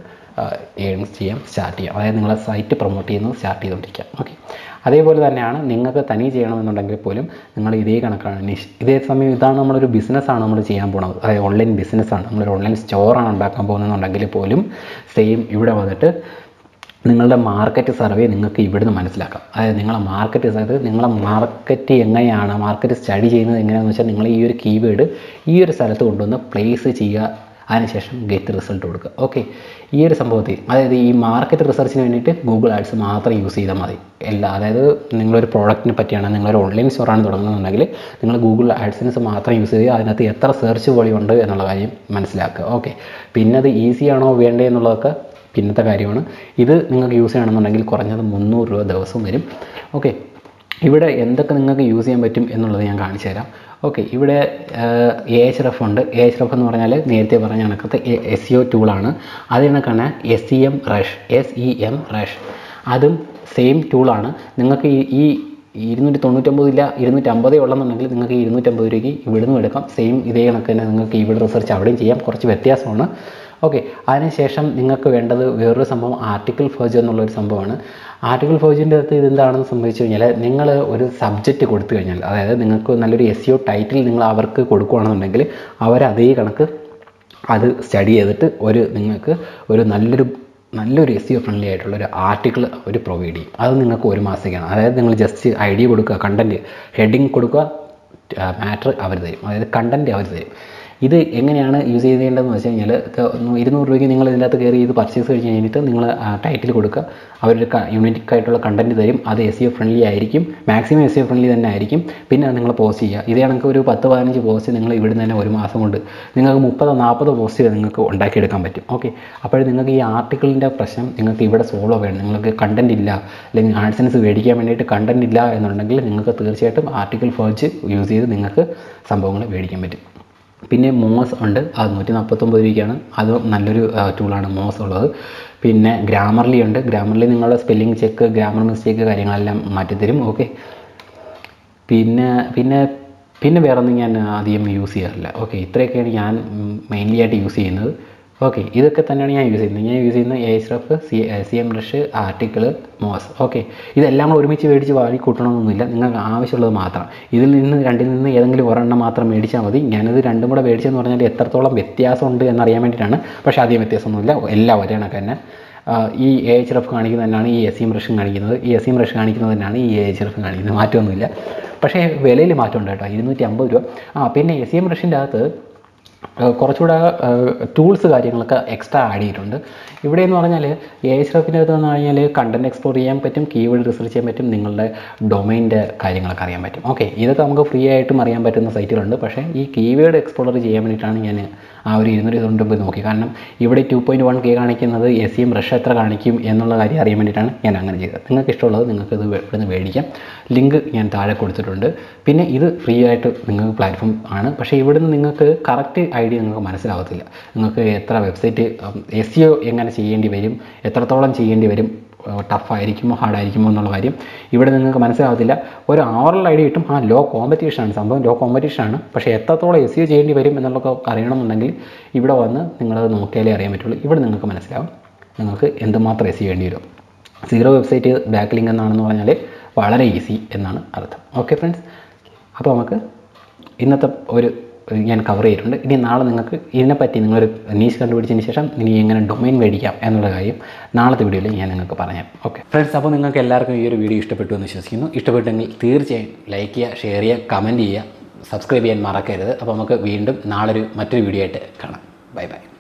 ഏൺസ് ചെയ്യാം സ്റ്റാർട്ട് ചെയ്യാം അതായത് നിങ്ങളെ സൈറ്റ് പ്രൊമോട്ട് ചെയ്യുന്നത് സ്റ്റാർട്ട് ചെയ്തുകൊണ്ടിരിക്കാം ഓക്കെ അതേപോലെ തന്നെയാണ് നിങ്ങൾക്ക് തനി ചെയ്യണമെന്നുണ്ടെങ്കിൽ പോലും നിങ്ങൾ ഇതേ കണക്കാണ് നിഷ് ഇതേ സമയം ഇതാണ് നമ്മളൊരു ബിസിനസ്സാണ് നമ്മൾ ചെയ്യാൻ പോകുന്നത് അതായത് ഓൺലൈൻ ബിസിനസ്സാണ് നമ്മളൊരു ഓൺലൈൻ സ്റ്റോറാണ് ഉണ്ടാക്കാൻ പോകുന്നതെന്നുണ്ടെങ്കിൽ പോലും സെയിം ഇവിടെ വന്നിട്ട് നിങ്ങളുടെ മാർക്കറ്റ് സർവേ നിങ്ങൾക്ക് ഇവിടുന്ന് മനസ്സിലാക്കാം അതായത് നിങ്ങളെ മാർക്കറ്റ് അതായത് നിങ്ങളെ മാർക്കറ്റ് എങ്ങനെയാണ് മാർക്കറ്റ് സ്റ്റഡി ചെയ്യുന്നത് എങ്ങനെയാണെന്ന് വെച്ചാൽ നിങ്ങൾ ഈ ഒരു കീവേഡ് ഈ ഒരു സ്ഥലത്ത് കൊണ്ടുവന്ന് പ്ലേസ് ചെയ്യുക അതിനുശേഷം ഗെറ്റ് റിസൾട്ട് കൊടുക്കുക ഓക്കെ ഈ ഒരു സംഭവത്തിൽ അതായത് ഈ മാർക്കറ്റ് റിസർച്ചിന് വേണ്ടിയിട്ട് ഗൂഗിൾ ആഡ്സ് മാത്രം യൂസ് ചെയ്താൽ മതി എല്ലാ അതായത് നിങ്ങളൊരു പ്രോഡക്റ്റിനെ പറ്റിയാണ് നിങ്ങളൊരു ഓൺലൈൻ സ്റ്റോറാണ് തുടങ്ങുന്നുണ്ടെങ്കിൽ നിങ്ങൾ ഗൂഗിൾ ആഡ്സൻസ് മാത്രം യൂസ് ചെയ്യുക അതിനകത്ത് എത്ര സെർച്ച് വഴിയുണ്ട് എന്നുള്ള കാര്യം മനസ്സിലാക്കുക ഓക്കെ പിന്നെ അത് ഈസിയാണോ വേണ്ടേ എന്നുള്ളതൊക്കെ പിന്നത്തെ കാര്യമാണ് ഇത് നിങ്ങൾക്ക് യൂസ് ചെയ്യണമെന്നുണ്ടെങ്കിൽ കുറഞ്ഞത് മുന്നൂറ് രൂപ ദിവസവും വരും ഓക്കെ ഇവിടെ എന്തൊക്കെ നിങ്ങൾക്ക് യൂസ് ചെയ്യാൻ പറ്റും എന്നുള്ളത് ഞാൻ കാണിച്ചു തരാം ഓക്കെ ഇവിടെ എ എച്ച് റഫ് ഉണ്ട് എ എച്ച് റഫ് എന്ന് പറഞ്ഞാൽ നേരത്തെ പറഞ്ഞ കണക്കത്തെ എസ് ഇ ഒ ടൂളാണ് അത് കണക്കാണ് S E M rush S E M rush അതും സെയിം ടൂളാണ് നിങ്ങൾക്ക് ഈ ഈ ഇരുന്നൂറ്റി തൊണ്ണൂറ്റൊമ്പത് ഇല്ല ഇരുന്നൂറ്റമ്പതേ ഉള്ളെന്നുണ്ടെങ്കിൽ നിങ്ങൾക്ക് ഈ ഇരുന്നൂറ്റമ്പത് രൂപയ്ക്ക് ഇവിടുന്ന് എടുക്കാം സെയിം ഇതേ കണക്ക് തന്നെ നിങ്ങൾക്ക് ഇവിടെ റിസർച്ച് അവിടെയും ചെയ്യാം കുറച്ച് വ്യത്യാസമാണ് ഓക്കെ അതിനുശേഷം നിങ്ങൾക്ക് വേണ്ടത് വേറൊരു സംഭവം ആർട്ടിക്കിൾ ഫോജ് എന്നുള്ളൊരു സംഭവമാണ് ആർട്ടിക്കിൾ ഫോജിൻ്റെ അകത്ത് ഇതെന്താണെന്ന് സംഭവിച്ചു കഴിഞ്ഞാൽ നിങ്ങൾ ഒരു സബ്ജക്റ്റ് കൊടുത്തു കഴിഞ്ഞാൽ അതായത് നിങ്ങൾക്ക് നല്ലൊരു എസ് യു ടൈറ്റിൽ നിങ്ങൾ അവർക്ക് കൊടുക്കുകയാണെന്നുണ്ടെങ്കിൽ അവർ അതേ കണക്ക് അത് സ്റ്റഡി ചെയ്തിട്ട് ഒരു നിങ്ങൾക്ക് ഒരു നല്ലൊരു നല്ലൊരു എസ് യു ഫ്രണ്ട്ലി ആയിട്ടുള്ള ഒരു ആർട്ടിക്കിൾ അവർ പ്രൊവൈഡ് ചെയ്യും അത് നിങ്ങൾക്ക് ഒരു മാസത്തേക്കാണ് അതായത് നിങ്ങൾ ജസ്റ്റ് ഐഡിയ കൊടുക്കുക കണ്ടൻറ്റ് ഹെഡിങ് കൊടുക്കുക മാറ്റർ അവർ തരും അതായത് കണ്ടൻറ്റ് അവർ തരും ഇത് എങ്ങനെയാണ് യൂസ് ചെയ്യേണ്ടതെന്ന് വെച്ച് കഴിഞ്ഞാൽ ഇരുന്നൂറ് രൂപയ്ക്ക് നിങ്ങൾ ഇതിനകത്ത് കയറി ഇത് പർച്ചേസ് കഴിഞ്ഞ് കഴിഞ്ഞിട്ട് നിങ്ങൾ ടൈറ്റിൽ കൊടുക്കുക അവരൊരു യൂണിറ്റിക് ആയിട്ടുള്ള കണ്ടൻറ്റ് തരും അത് എസ് യു ഫ്രണ്ട്ലി ആയിരിക്കും മാക്സിമം എസ് യു ഫ്രണ്ട്ലി തന്നെ ആയിരിക്കും പിന്നെ അത് നിങ്ങൾ പോസ്റ്റ് ചെയ്യുക ഇതേ കണക്ക് ഒരു പത്ത് പതിനഞ്ച് പോസ്റ്റ് നിങ്ങൾ ഇവിടുന്ന് തന്നെ ഒരു മാസം കൊണ്ട് നിങ്ങൾക്ക് മുപ്പതോ നാൽപ്പതോ പോസ്റ്റ് നിങ്ങൾക്ക് ഉണ്ടാക്കിയെടുക്കാൻ പറ്റും ഓക്കെ അപ്പോൾ നിങ്ങൾക്ക് ഈ ആർട്ടിക്കിളിൻ്റെ പ്രശ്നം നിങ്ങൾക്ക് ഇവിടെ സോൾവ് വേണം നിങ്ങൾക്ക് കണ്ടൻറ്റ് ഇല്ല അല്ലെങ്കിൽ ആഡ്സൻസ് മേടിക്കാൻ വേണ്ടിയിട്ട് കണ്ടൻറ്റ് ഇല്ല എന്നുണ്ടെങ്കിൽ നിങ്ങൾക്ക് തീർച്ചയായിട്ടും ആർട്ടിക്കിൾ ഫോർച്ച് യൂസ് ചെയ്ത് നിങ്ങൾക്ക് സംഭവങ്ങൾ മേടിക്കാൻ പറ്റും പിന്നെ മോസ് ഉണ്ട് അത് നൂറ്റി നാൽപ്പത്തൊമ്പത് രൂപയ്ക്കാണ് അത് നല്ലൊരു ടൂളാണ് മോസ് ഉള്ളത് പിന്നെ ഗ്രാമർലി ഉണ്ട് ഗ്രാമർലി നിങ്ങളുടെ സ്പെല്ലിംഗ് ചെക്ക് ഗ്രാമർ മിസ്റ്റേക്ക് കാര്യങ്ങളെല്ലാം മാറ്റിത്തരും ഓക്കെ പിന്നെ പിന്നെ പിന്നെ വേറെ ഒന്നും ഞാൻ അധികം യൂസ് ചെയ്യാറില്ല ഓക്കെ ഇത്രയൊക്കെയാണ് ഞാൻ മെയിൻലി ആയിട്ട് യൂസ് ചെയ്യുന്നത് ഓക്കെ ഇതൊക്കെ തന്നെയാണ് ഞാൻ യൂസ് ചെയ്യുന്നത് ഞാൻ യൂസ് ചെയ്യുന്നത് A H ref C C M rush article Moz okay ഇതെല്ലാം കൂടെ ഒരുമിച്ച് മേടിച്ച് വാരി കൂട്ടണമെന്നൊന്നുമില്ല നിങ്ങൾക്ക് ആവശ്യമുള്ളത് മാത്രം ഇതിൽ നിന്ന് രണ്ടിൽ നിന്ന് ഏതെങ്കിലും ഒരെണ്ണം മാത്രം മേടിച്ചാൽ മതി ഞാനിത് രണ്ടും കൂടെ മേടിച്ചെന്ന് പറഞ്ഞാൽ എത്രത്തോളം വ്യത്യാസമുണ്ട് എന്നറിയാൻ വേണ്ടിയിട്ടാണ് പക്ഷേ അധികം വ്യത്യാസമൊന്നുമില്ല എല്ലാം ഒരേ കണക്ക് തന്നെ ഈ എ എച്ച് റഫ് കാണിക്കുന്നത് തന്നെയാണ് ഈ എസ് എം റഷും കാണിക്കുന്നത് ഈ എസ് എം റഷ് കാണിക്കുന്നത് തന്നെയാണ് ഈ എ എച്ച് റഫ് കാണിക്കുന്നത് മാറ്റമൊന്നുമില്ല പക്ഷേ വിലയിൽ മാറ്റമുണ്ട് കേട്ടോ ഇരുന്നൂറ്റി അമ്പത് രൂപ ആ പിന്നെ എസ് എം റഷിൻ്റെ അകത്ത് കുറച്ചുകൂടെ ടൂൾസ് കാര്യങ്ങളൊക്കെ എക്സ്ട്രാ ആഡ് ചെയ്തിട്ടുണ്ട് ഇവിടെ എന്ന് പറഞ്ഞാൽ എ എച്ച് എഫിൻ്റെ അകത്ത് എന്ന് പറഞ്ഞാൽ കണ്ടൻറ് എക്സ്പ്ലോർ ചെയ്യാൻ പറ്റും കീവേഡ് റിസർച്ച് ചെയ്യാൻ പറ്റും നിങ്ങളുടെ ഡൊമൈൻ്റെ കാര്യങ്ങളൊക്കെ അറിയാൻ പറ്റും ഓക്കെ ഇതൊക്കെ നമുക്ക് ഫ്രീ ആയിട്ടും അറിയാൻ പറ്റുന്ന സൈറ്റുകളുണ്ട് പക്ഷേ ഈ കീവേഡ് എക്സ്പ്ലോർ ചെയ്യാൻ വേണ്ടിയിട്ടാണ് ഞാൻ ആ ഒരു ഇരുന്നൂറ്റി തൊണ്ണൂറ്റൊമ്പത് നോക്കി കാരണം ഇവിടെ ടു പോയിൻറ്റ് വൺ കെ കാണിക്കുന്നത് എസ് എം റഷ് എത്ര കാണിക്കും എന്നുള്ള കാര്യം അറിയാൻ വേണ്ടിയിട്ടാണ് ഞാൻ അങ്ങനെ ചെയ്തത് നിങ്ങൾക്ക് ഇഷ്ടമുള്ളത് നിങ്ങൾക്ക് ഇത് ഇവിടുന്ന് മേടിക്കാം ലിങ്ക് ഞാൻ താഴെ കൊടുത്തിട്ടുണ്ട് പിന്നെ ഇത് ഫ്രീ ആയിട്ട് നിങ്ങൾക്ക് പ്ലാറ്റ്ഫോം ആണ് പക്ഷേ ഇവിടുന്ന് നിങ്ങൾക്ക് കറക്റ്റ് ഐഡിയ നിങ്ങൾക്ക് മനസ്സിലാവത്തില്ല നിങ്ങൾക്ക് എത്ര വെബ്സൈറ്റ് എസ് സിഒ എങ്ങനെ ചെയ്യേണ്ടി വരും എത്രത്തോളം ചെയ്യേണ്ടി വരും ടഫ് ആയിരിക്കുമോ ഹാർഡ് ആയിരിക്കുമോ എന്നുള്ള കാര്യം ഇവിടെ നിങ്ങൾക്ക് മനസ്സിലാവത്തില്ല ഒരു ഓവറൽ ഐഡിയ കിട്ടും ആ ലോ കോമ്പറ്റീഷനാണ് സംഭവം ലോ കോമ്പറ്റീഷനാണ് പക്ഷേ എത്രത്തോളം എസ് യു ചെയ്യേണ്ടി വരും എന്നുള്ളതൊക്കെ അറിയണമെന്നുണ്ടെങ്കിൽ ഇവിടെ വന്ന് നിങ്ങളത് നോക്കിയാലേ അറിയാൻ പറ്റുള്ളൂ ഇവിടെ നിങ്ങൾക്ക് മനസ്സിലാവും നിങ്ങൾക്ക് എന്തുമാത്രം എസ് ചെയ്യേണ്ടി വരും സീറോ വെബ്സൈറ്റ് ബാക്ക് ലിങ്ക് എന്നാണെന്ന് പറഞ്ഞാൽ വളരെ ഈസി എന്നാണ് അർത്ഥം ഓക്കെ ഫ്രണ്ട്സ് അപ്പോൾ നമുക്ക് ഇന്നത്തെ ഒരു ഞാൻ കവർ ചെയ്തിട്ടുണ്ട് ഇനി നാളെ നിങ്ങൾക്ക് ഇതിനെപ്പറ്റി നിങ്ങളൊരു നീസ് കണ്ടുപിടിച്ചതിന് ശേഷം ഇനി എങ്ങനെ ഡൊമൈൻ മേടിക്കാം എന്നുള്ള കാര്യം നാളത്തെ വീഡിയോയിൽ ഞാൻ നിങ്ങൾക്ക് പറഞ്ഞുതരാം ഓക്കെ ഫ്രണ്ട്സ് അപ്പോൾ നിങ്ങൾക്ക് എല്ലാവർക്കും ഈ ഒരു വീഡിയോ ഇഷ്ടപ്പെട്ടു എന്ന് വിശ്വസിക്കുന്നു ഇഷ്ടപ്പെട്ടെങ്കിൽ തീർച്ചയായും ലൈക്ക് ചെയ്യുക ഷെയർ ചെയ്യുക കമൻറ്റ് ചെയ്യുക സബ്സ്ക്രൈബ് ചെയ്യാൻ മറക്കരുത് അപ്പോൾ നമുക്ക് വീണ്ടും നാളെ ഒരു മറ്റൊരു വീഡിയോ ആയിട്ട് കാണാം ബൈ ബൈ